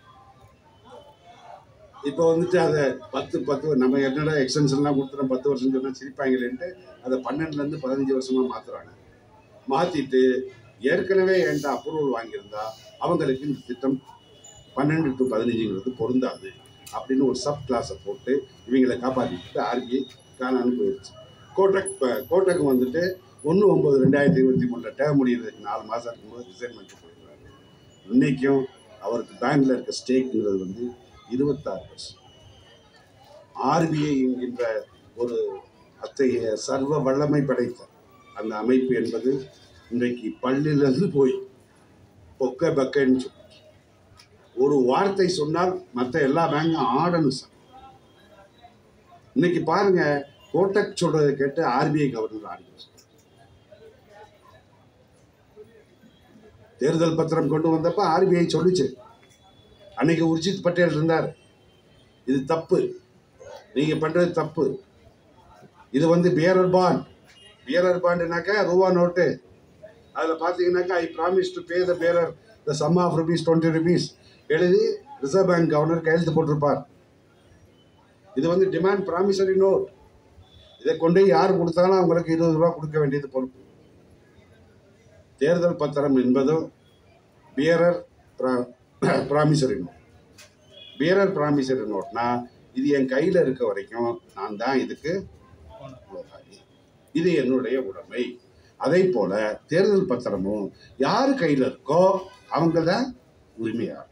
இப்போ வந்துட்டு அதை பத்து பத்து நம்ம என்னடா எக்ஸ்டென்ஷன்லாம் கொடுத்துறோம் பத்து வருஷம் சொன்னால் சிரிப்பாங்களேன்ட்டு அதை பன்னெண்டுலேருந்து பதினஞ்சு வருஷமாக மாற்றுறாங்க மாற்றிட்டு ஏற்கனவே என்கிட்ட அப்ரூவல் வாங்கியிருந்தா அவங்களுக்கு இந்த திட்டம் பன்னெண்டு டு பதினஞ்சுங்கிறது பொருந்தாது அப்படின்னு ஒரு சப் கிளாஸை போட்டு இவங்களை காப்பாற்றிட்டு ஆர்பிஐ காணான்னு போயிடுச்சு கோட்டக் ப- கோட்டக்கு வந்துட்டு ஒன்று ஒம்பது ரெண்டாயிரத்தி இருபத்தி மூணில் டேம் முடியறதுக்கு நாலு மாதம் இருக்கும்போது ரிசைன் பண்ணிட்டு போயிடுறாரு இன்னைக்கும் அவருக்கு பேங்க்ல இருக்க ஸ்டேக்குங்கிறது வந்து இருபத்தாறு பர்சன்ட் ஆர்பிஐ என்கின்ற ஒரு அத்தகைய சர்வ வல்லமை படைத்த அந்த அமைப்பு என்பது இன்றைக்கு பள்ளியிலிருந்து போய் பொக்க பக்கன்னு சொல்லி ஒரு வார்த்தை சொன்னால் மற்ற எல்லா பேங்கும் ஆடணும் சார் இன்னைக்கு பாருங்க கோட்டக் சொல்றதை கேட்டு ஆர்பிஐ கவர்னர் ஆடி தேர்தல் பத்திரம் கொண்டு வந்தப்ப ஆர்பிஐ சொல்லுச்சு அன்னைக்கு உர்ஜித் பட்டேல் இருந்தார் இது தப்பு நீங்க பண்றது தப்பு இது வந்து பியரர் பாண்ட் பியரர் பாண்டுனாக்கா ரூபா நோட்டு அதில் பார்த்தீங்கன்னாக்கா I promise to pay the bearer the sum of rupees twenty rupees எழுதி ரிசர்வ் பேங்க் கவர்னர் கையெழுத்து போட்டிருப்பார் இது வந்து டிமாண்ட் ப்ராமிசரி நோட் இதை கொண்டு போய் யார் கொடுத்தாலும் அவங்களுக்கு இருபது ரூபா கொடுக்க வேண்டியது பொறுப்பு தேர்தல் பத்திரம் என்பதும் bearer promissory note bearer promissory நோட்னா இது என் கையில் இருக்க வரைக்கும் நான் தான் இதுக்கு உலகாளி. இது என்னுடைய உடைமை அதே போல தேர்தல் பத்திரமும் யார் கையில் இருக்கோ அவங்க தான் உரிமையார்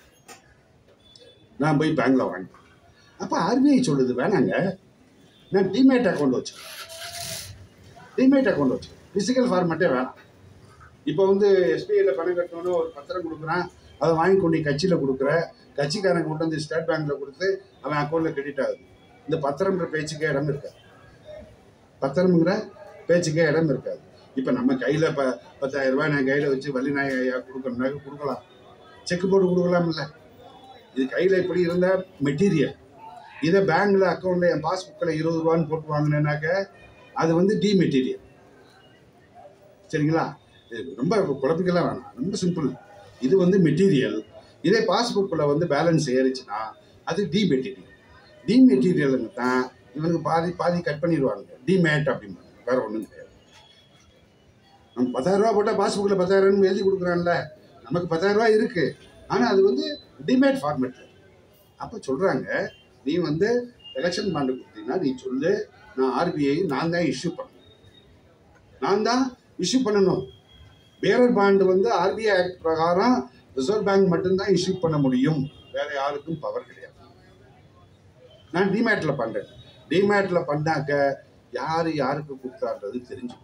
நான் போய் பேங்க்ல வாங்கிட்டேன் அப்போ ஆர்பிஐ சொல்லுது வேணாங்க நான் டிமேட் அக்கௌண்ட் வச்சுக்கிறேன் டிமேட் அக்கௌண்ட் வச்சுக்கிறேன் ஃபிசிக்கல் ஃபார்மேட்டே வேணாம் இப்போ வந்து எஸ்பிஐல பணம் கட்டணும்னு ஒரு பத்திரம் கொடுக்குறான் அதை வாங்கி கொண்டு கட்சியில் கொடுக்குற கட்சிக்காரங்க கொண்டு வந்து ஸ்டேட் பேங்க்ல கொடுத்து அவன் அக்கௌண்ட்ல கிரெடிட் ஆகுது இந்த பத்திரம்ன்ற பேச்சுக்கே இடம் இருக்காது பத்திரம்ங்கிற பேச்சுக்கே இடம் இருக்காது இப்போ நம்ம கையில் ப பத்தாயிரம் ரூபாய் நான் கையில் வச்சு வள்ளி நாய் ஐயா கொடுக்கணுனாக்க கொடுக்கலாம் செக் போட்டு கொடுக்கலாம்ல இது கையில் இப்படி இருந்தால் மெட்டீரியல் இதை பேங்க்ல அக்கௌண்ட்ல என் பாஸ்புக்கில் இருபது ரூபான்னு போட்டு வாங்கினேனாக்க அது வந்து டி மெட்டீரியல் சரிங்களா இது ரொம்ப குழப்பிக்கலாம் வேணாம் ரொம்ப சிம்பிள் இது வந்து மெட்டீரியல் இதே பாஸ்புக்கில் வந்து பேலன்ஸ் ஏறிச்சுன்னா அது டி மெட்டீரியல் டி மெட்டீரியலுங்க தான் இவனுக்கு பாதி பாதி கட் பண்ணிடுவாங்க டிமேட் அப்படிம்பாங்க வேற ஒன்றும் கிடையாது நம்ம பத்தாயிரம் ரூபா போட்டால் பாஸ்புக்கில் பத்தாயிரம்னு எழுதி கொடுக்குறான்ல நமக்கு பத்தாயிரம் ரூபா இருக்கு ஆனால் அது வந்து டிமேட் ஃபார்மேட்டில் அப்போ சொல்கிறாங்க நீ வந்து எலெக்ஷன் பாண்டு கொடுத்தீங்கன்னா நீ சொல்லு நான் ஆர்பிஐ நான் தான் இஷ்யூ பண்ணணும் நான் தான் இஷ்யூ பண்ணணும் பேரர் பாண்டு வந்து ஆர்பிஐ ஆக்ட் பிரகாரம் ரிசர்வ் பேங்க் மட்டும்தான் இஷ்யூ பண்ண முடியும் வேற யாருக்கும் பவர் கிடையாது நான் டிமேட்ல பண்றேன் டிமேட்ல பண்ணாக்க யாரு யாருக்கு கொடுத்தான்றது தெரிஞ்சு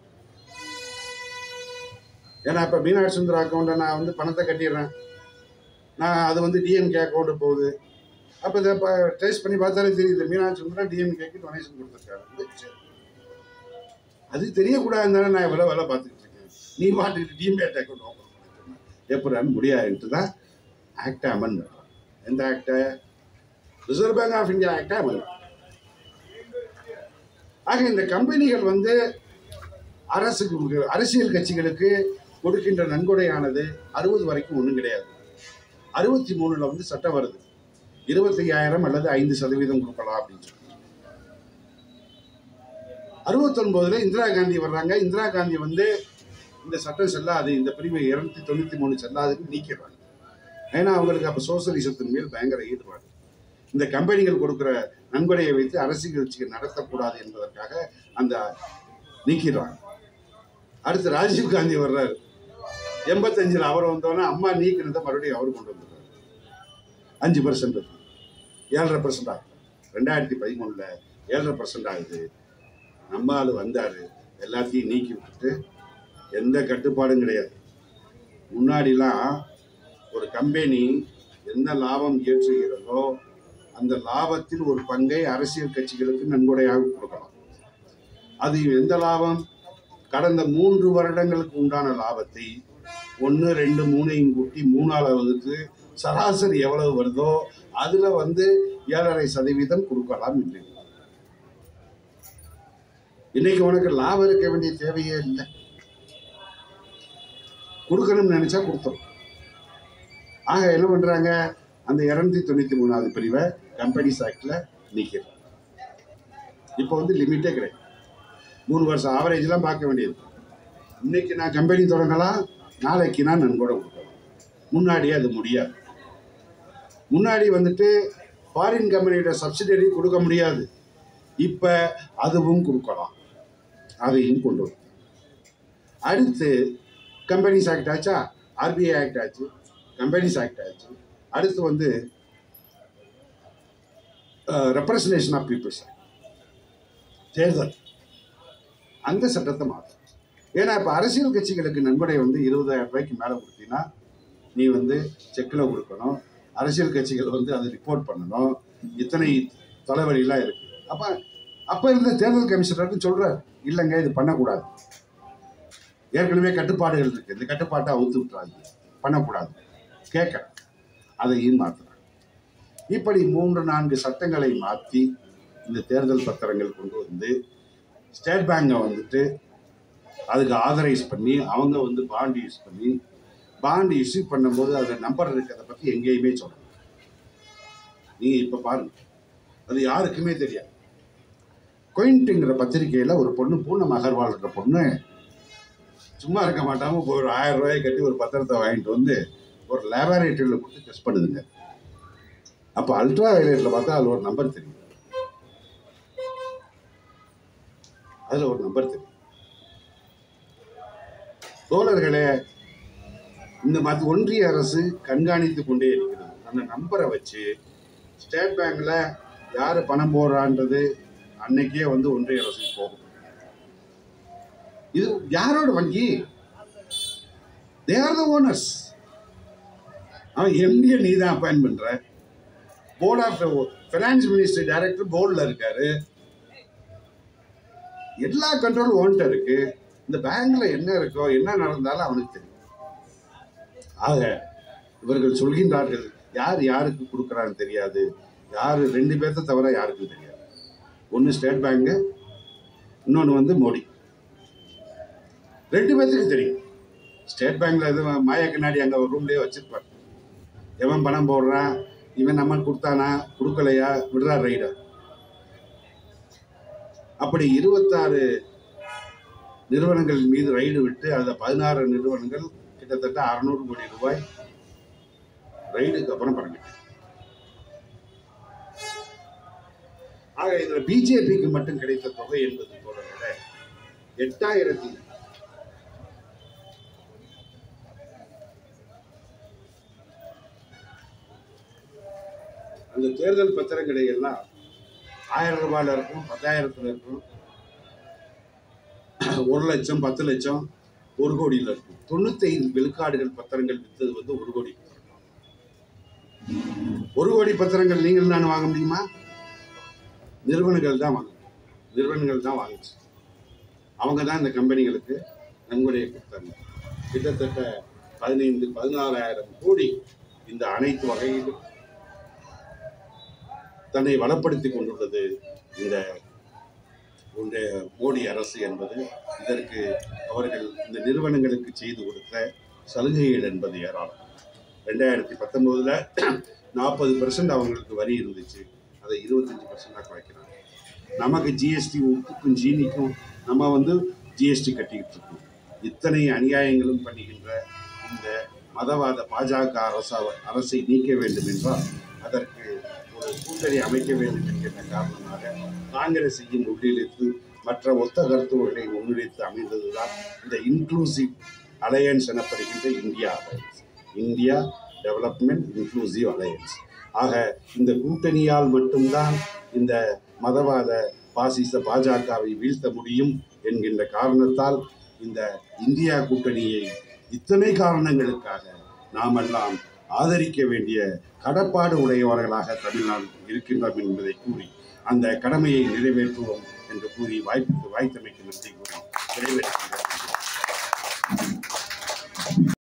ஏன்னா இப்போ மீனாட்சி சுந்தர அக்கௌண்ட்டை நான் வந்து பணத்தை கட்டிடுறேன் நான் அது வந்து டிஎன்கே அக்கௌண்ட்டு போகுது அப்போ இதை இப்போ ட்ரேஸ் பண்ணி பார்த்தாலே தெரியுது மீனாட்சி சுந்தரம் டிஎன்கேக்கு டொனேஷன் கொடுத்துருக்காரு சரி. அது தெரியக்கூடாதுன்னு தானே நான் இவ்வளோ வேலை பார்த்துக்கிட்டு இருக்கேன் நீ பாட்டுக்கிட்டு டிஎம்ஏட் அக்கௌண்ட் ஓப்பன் பண்ணிட்டு எப்படான்னு முடியாதுன்ட்டு தான் ஆக்டை அமன் பண்ணுறான் எந்த ஆக்டை ரிசர்வ் பேங்க் ஆஃப் இந்தியா ஆக்டை அமன் ஆக இந்த கம்பெனிகள் வந்து அரசுக்கு அரசியல் கட்சிகளுக்கு கொடுக்கின்ற நன்கொடையானது அறுபது வரைக்கும் ஒன்றும் கிடையாது அறுபத்தி மூணுல வந்து சட்டம் வருது இருபத்தையாயிரம் அல்லது ஐந்து சதவீதம் கொடுக்கலாம் அப்படின்னு சொல்லி அறுபத்தொன்பதுல இந்திரா காந்தி வர்றாங்க இந்திரா காந்தி வந்து இந்த சட்டம் செல்லாது இந்த பிரிவு இருநூத்தி தொண்ணூத்தி மூணு செல்லாதுன்னு நீக்கிறாங்க ஏன்னா அவங்களுக்கு அப்ப சோசலிசத்தின் மேல் பயங்கர ஈடுபாடு இந்த கம்பெனிகள் கொடுக்கிற நன்கொடையை வைத்து அரசியல் கட்சிகள் நடத்தக்கூடாது என்பதற்காக அந்த நீக்கிறாங்க அடுத்து ராஜீவ் காந்தி வர்றாரு எண்பத்தஞ்சில் அவர் வந்தோடனே அம்மா நீக்கினதை மறுபடியும் அவர் கொண்டு வந்துடுறாரு அஞ்சு பர்சன்ட் ஏழரை பர்சன்ட் ஆகுது ரெண்டாயிரத்தி பதிமூணுல ஏழரை பர்சன்ட் ஆகுது நம்ம ஆள் வந்தார் எல்லாத்தையும் நீக்கி விட்டுட்டு எந்த கட்டுப்பாடும் கிடையாது முன்னாடிலாம் ஒரு கம்பெனி என்ன லாபம் ஏற்றுகிறதோ அந்த லாபத்தில் ஒரு பங்கை அரசியல் கட்சிகளுக்கு நன்கொடையாக கொடுக்கலாம் அது எந்த லாபம் கடந்த மூன்று வருடங்களுக்கு உண்டான லாபத்தை ஒன்று ரெண்டு மூணையும் கூட்டி மூணால் வகுத்து சராசரி எவ்வளவு வருதோ அதுல வந்து ஏழரை சதவீதம் கொடுக்கலாம் இல்லை இன்னைக்கு உனக்கு லாபம் இருக்க வேண்டிய தேவையே இல்லை கொடுக்கணும்னு நினைச்சா கொடுத்துரும் ஆக என்ன பண்றாங்க அந்த இருநூத்தி தொண்ணூத்தி மூணாவது பிரிவை கம்பெனிஸ் ஆக்ட்ல நீக்கிறாங்க இப்போ வந்து லிமிட்டே கிடையாது மூணு வருஷம் ஆவரேஜ்லாம் பார்க்க வேண்டியது இன்னைக்கு நான் கம்பெனி தொடங்கலாம் நாளைக்கு நான் நன்கொடை கொடுக்கலாம் முன்னாடியே அது முடியாது முன்னாடி வந்துட்டு ஃபாரின் கம்பெனியோட சப்சிடரி கொடுக்க முடியாது இப்போ அதுவும் கொடுக்கலாம் அதையும் கொண்டு வரும் அடுத்து கம்பெனிஸ் ஆக்ட் ஆச்சா ஆர்பிஐ ஆக்ட் ஆச்சு கம்பெனிஸ் ஆக்ட் ஆச்சு அடுத்து வந்து ரெப்ரசன்டேஷன் ஆஃப் பீப்புள்ஸ் தேர்தல் அந்த சட்டத்தை மாற்றும் ஏன்னா இப்போ அரசியல் கட்சிகளுக்கு நன்கொடை வந்து இருபதாயிரம் ரூபாய்க்கு மேலே கொடுத்தீங்கன்னா நீ வந்து செக்கில் கொடுக்கணும் அரசியல் கட்சிகள் வந்து அதை ரிப்போர்ட் பண்ணணும் இத்தனை தலைவலிலாம் இருக்கு அப்போ அப்போ இருந்த தேர்தல் கமிஷனருக்கு சொல்கிறார் இல்லைங்க இது பண்ணக்கூடாது ஏற்கனவே கட்டுப்பாடுகள் இருக்கு இந்த கட்டுப்பாட்டை அவுத்து விட்டுறாங்க பண்ணக்கூடாது கேட்க அதையும் மாற்றுறாங்க இப்படி மூன்று நான்கு சட்டங்களை மாற்றி இந்த தேர்தல் பத்திரங்கள் கொண்டு வந்து ஸ்டேட் பேங்கை வந்துட்டு அதுக்கு ஆதரைஸ் பண்ணி அவங்க வந்து பாண்ட் யூஸ் பண்ணி பாண்ட் இஷ்யூ பண்ணும்போது அதில் நம்பர் இருக்கிறத பற்றி எங்கேயுமே சொல்லணும் நீங்கள் இப்போ பாருங்க அது யாருக்குமே தெரியாது கொயின்ட்டுங்கிற பத்திரிக்கையில் ஒரு பொண்ணு பூனம் அகர்வால்ன்ற பொண்ணு சும்மா இருக்க மாட்டாம இப்போ ஒரு ஆயிரம் ரூபாயை கட்டி ஒரு பத்திரத்தை வாங்கிட்டு வந்து ஒரு லேபரேட்டரியில் கொடுத்து டெஸ்ட் பண்ணுதுங்க அப்போ அல்ட்ரா வயலட்டில் பார்த்தா அதில் ஒரு நம்பர் தெரியும் அதில் ஒரு நம்பர் தெரியும் தோழர்களே இந்த மத் ஒன்றிய அரசு கண்காணித்து கொண்டே இருக்கிறது அந்த நம்பரை வச்சு ஸ்டேட் பேங்க்ல யார் பணம் போடுறான்றது அன்னைக்கே வந்து ஒன்றிய அரசுக்கு போகும் இது யாரோட வங்கி தே ஆர் த ஓனர்ஸ் அவன் எம்டியை நீ தான் அப்பாயின் பண்ற board of finance minister director போர்டில் இருக்காரு எல்லா கண்ட்ரோலும் ஓன்ட்ட இருக்கு இந்த பேங்க்ல என்ன இருக்கோ என்ன நடந்தாலும் அவனுக்கு தெரியும் ஆக இவர்கள் சொல்கின்றார்கள் யார் யாருக்கு கொடுக்குறான்னு தெரியாது யார் ரெண்டு பேர்த்த தவிர யாருக்கும் தெரியாது ஒன்று ஸ்டேட் பேங்கு இன்னொன்று வந்து மோடி ரெண்டு பேர்த்துக்கு தெரியும் ஸ்டேட் பேங்க்ல எதுவும் மாய கண்ணாடி அங்கே ஒரு ரூம்லேயே வச்சிருப்பார் எவன் பணம் போடுறான் இவன் நம்ம கொடுத்தானா கொடுக்கலையா விடுறா ரைடா அப்படி இருபத்தாறு நிறுவனங்கள் மீது ரைடு விட்டு அதில் பதினாறு நிறுவனங்கள் கிட்டத்தட்ட அறநூறு கோடி ரூபாய் ரைடுக்கு அப்புறம் பண்ணிட்டு ஆக இதில் பிஜேபிக்கு மட்டும் கிடைத்த தொகை என்பது தோழர்களே எட்டாயிரத்தி அந்த தேர்தல் பத்திரங்களை எல்லாம் ஆயிரம் ரூபாயில இருக்கும் பத்தாயிரத்துல இருக்கும் ஒரு லட்சம் பத்து லட்சம் ஒரு கோடியில் இருக்கும் தொண்ணூத்தைந்து விழுக்காடுகள் பத்திரங்கள் வித்தது வந்து ஒரு கோடி ஒரு கோடி பத்திரங்கள் நீங்கள் நான் வாங்க முடியுமா நிறுவனங்கள் தான் வாங்க நிறுவனங்கள் தான் வாங்குச்சு அவங்க தான் இந்த கம்பெனிகளுக்கு நன்கொடையை கொடுத்தாங்க கிட்டத்தட்ட பதினைந்து பதினாலாயிரம் கோடி இந்த அனைத்து வகையிலும் தன்னை வளப்படுத்தி கொண்டுள்ளது இந்த ஒன்றிய மோடி அரசு என்பது இதற்கு அவர்கள் இந்த நிறுவனங்களுக்கு செய்து கொடுத்த சலுகைகள் என்பது ஏராளம் ரெண்டாயிரத்தி பத்தொம்போதில் நாற்பது பர்சன்ட் அவங்களுக்கு வரி இருந்துச்சு அதை இருபத்தஞ்சி பர்சண்டாக குறைக்கிறாங்க நமக்கு ஜிஎஸ்டி உப்புக்கும் ஜீனிக்கும் நம்ம வந்து ஜிஎஸ்டி கட்டிக்கிட்டு இருக்கோம் இத்தனை அநியாயங்களும் பண்ணுகின்ற இந்த மதவாத பாஜக அரசா அரசை நீக்க வேண்டும் என்றால் அதற்கு ஒரு கூட்டணி அமைக்க வேண்டும் என்கின்ற காரணமாக காங்கிரஸையும் உள்ளிழுத்து மற்ற ஒத்த கருத்துவர்களை முன்னிலைத்து அமைந்ததுதான் இந்த இன்க்ளூசிவ் அலையன்ஸ் எனப்படுகின்ற India alliance India development inclusive alliance ஆக இந்த கூட்டணியால் மட்டும்தான் இந்த மதவாத பாசிச பாஜகவை வீழ்த்த முடியும் என்கின்ற காரணத்தால் இந்த இந்தியா கூட்டணியை இத்தனை காரணங்களுக்காக நாமெல்லாம் ஆதரிக்க வேண்டிய கடப்பாடு உடையவர்களாக தமிழ்நாடு இருக்கின்றோம் என்பதை கூறி அந்த கடமையை நிறைவேற்றுவோம் என்று கூறி வாய்ப்புக்கு வாய்த்தமைக்கு நன்றி கூறி நிறைவேற்றுகிறோம்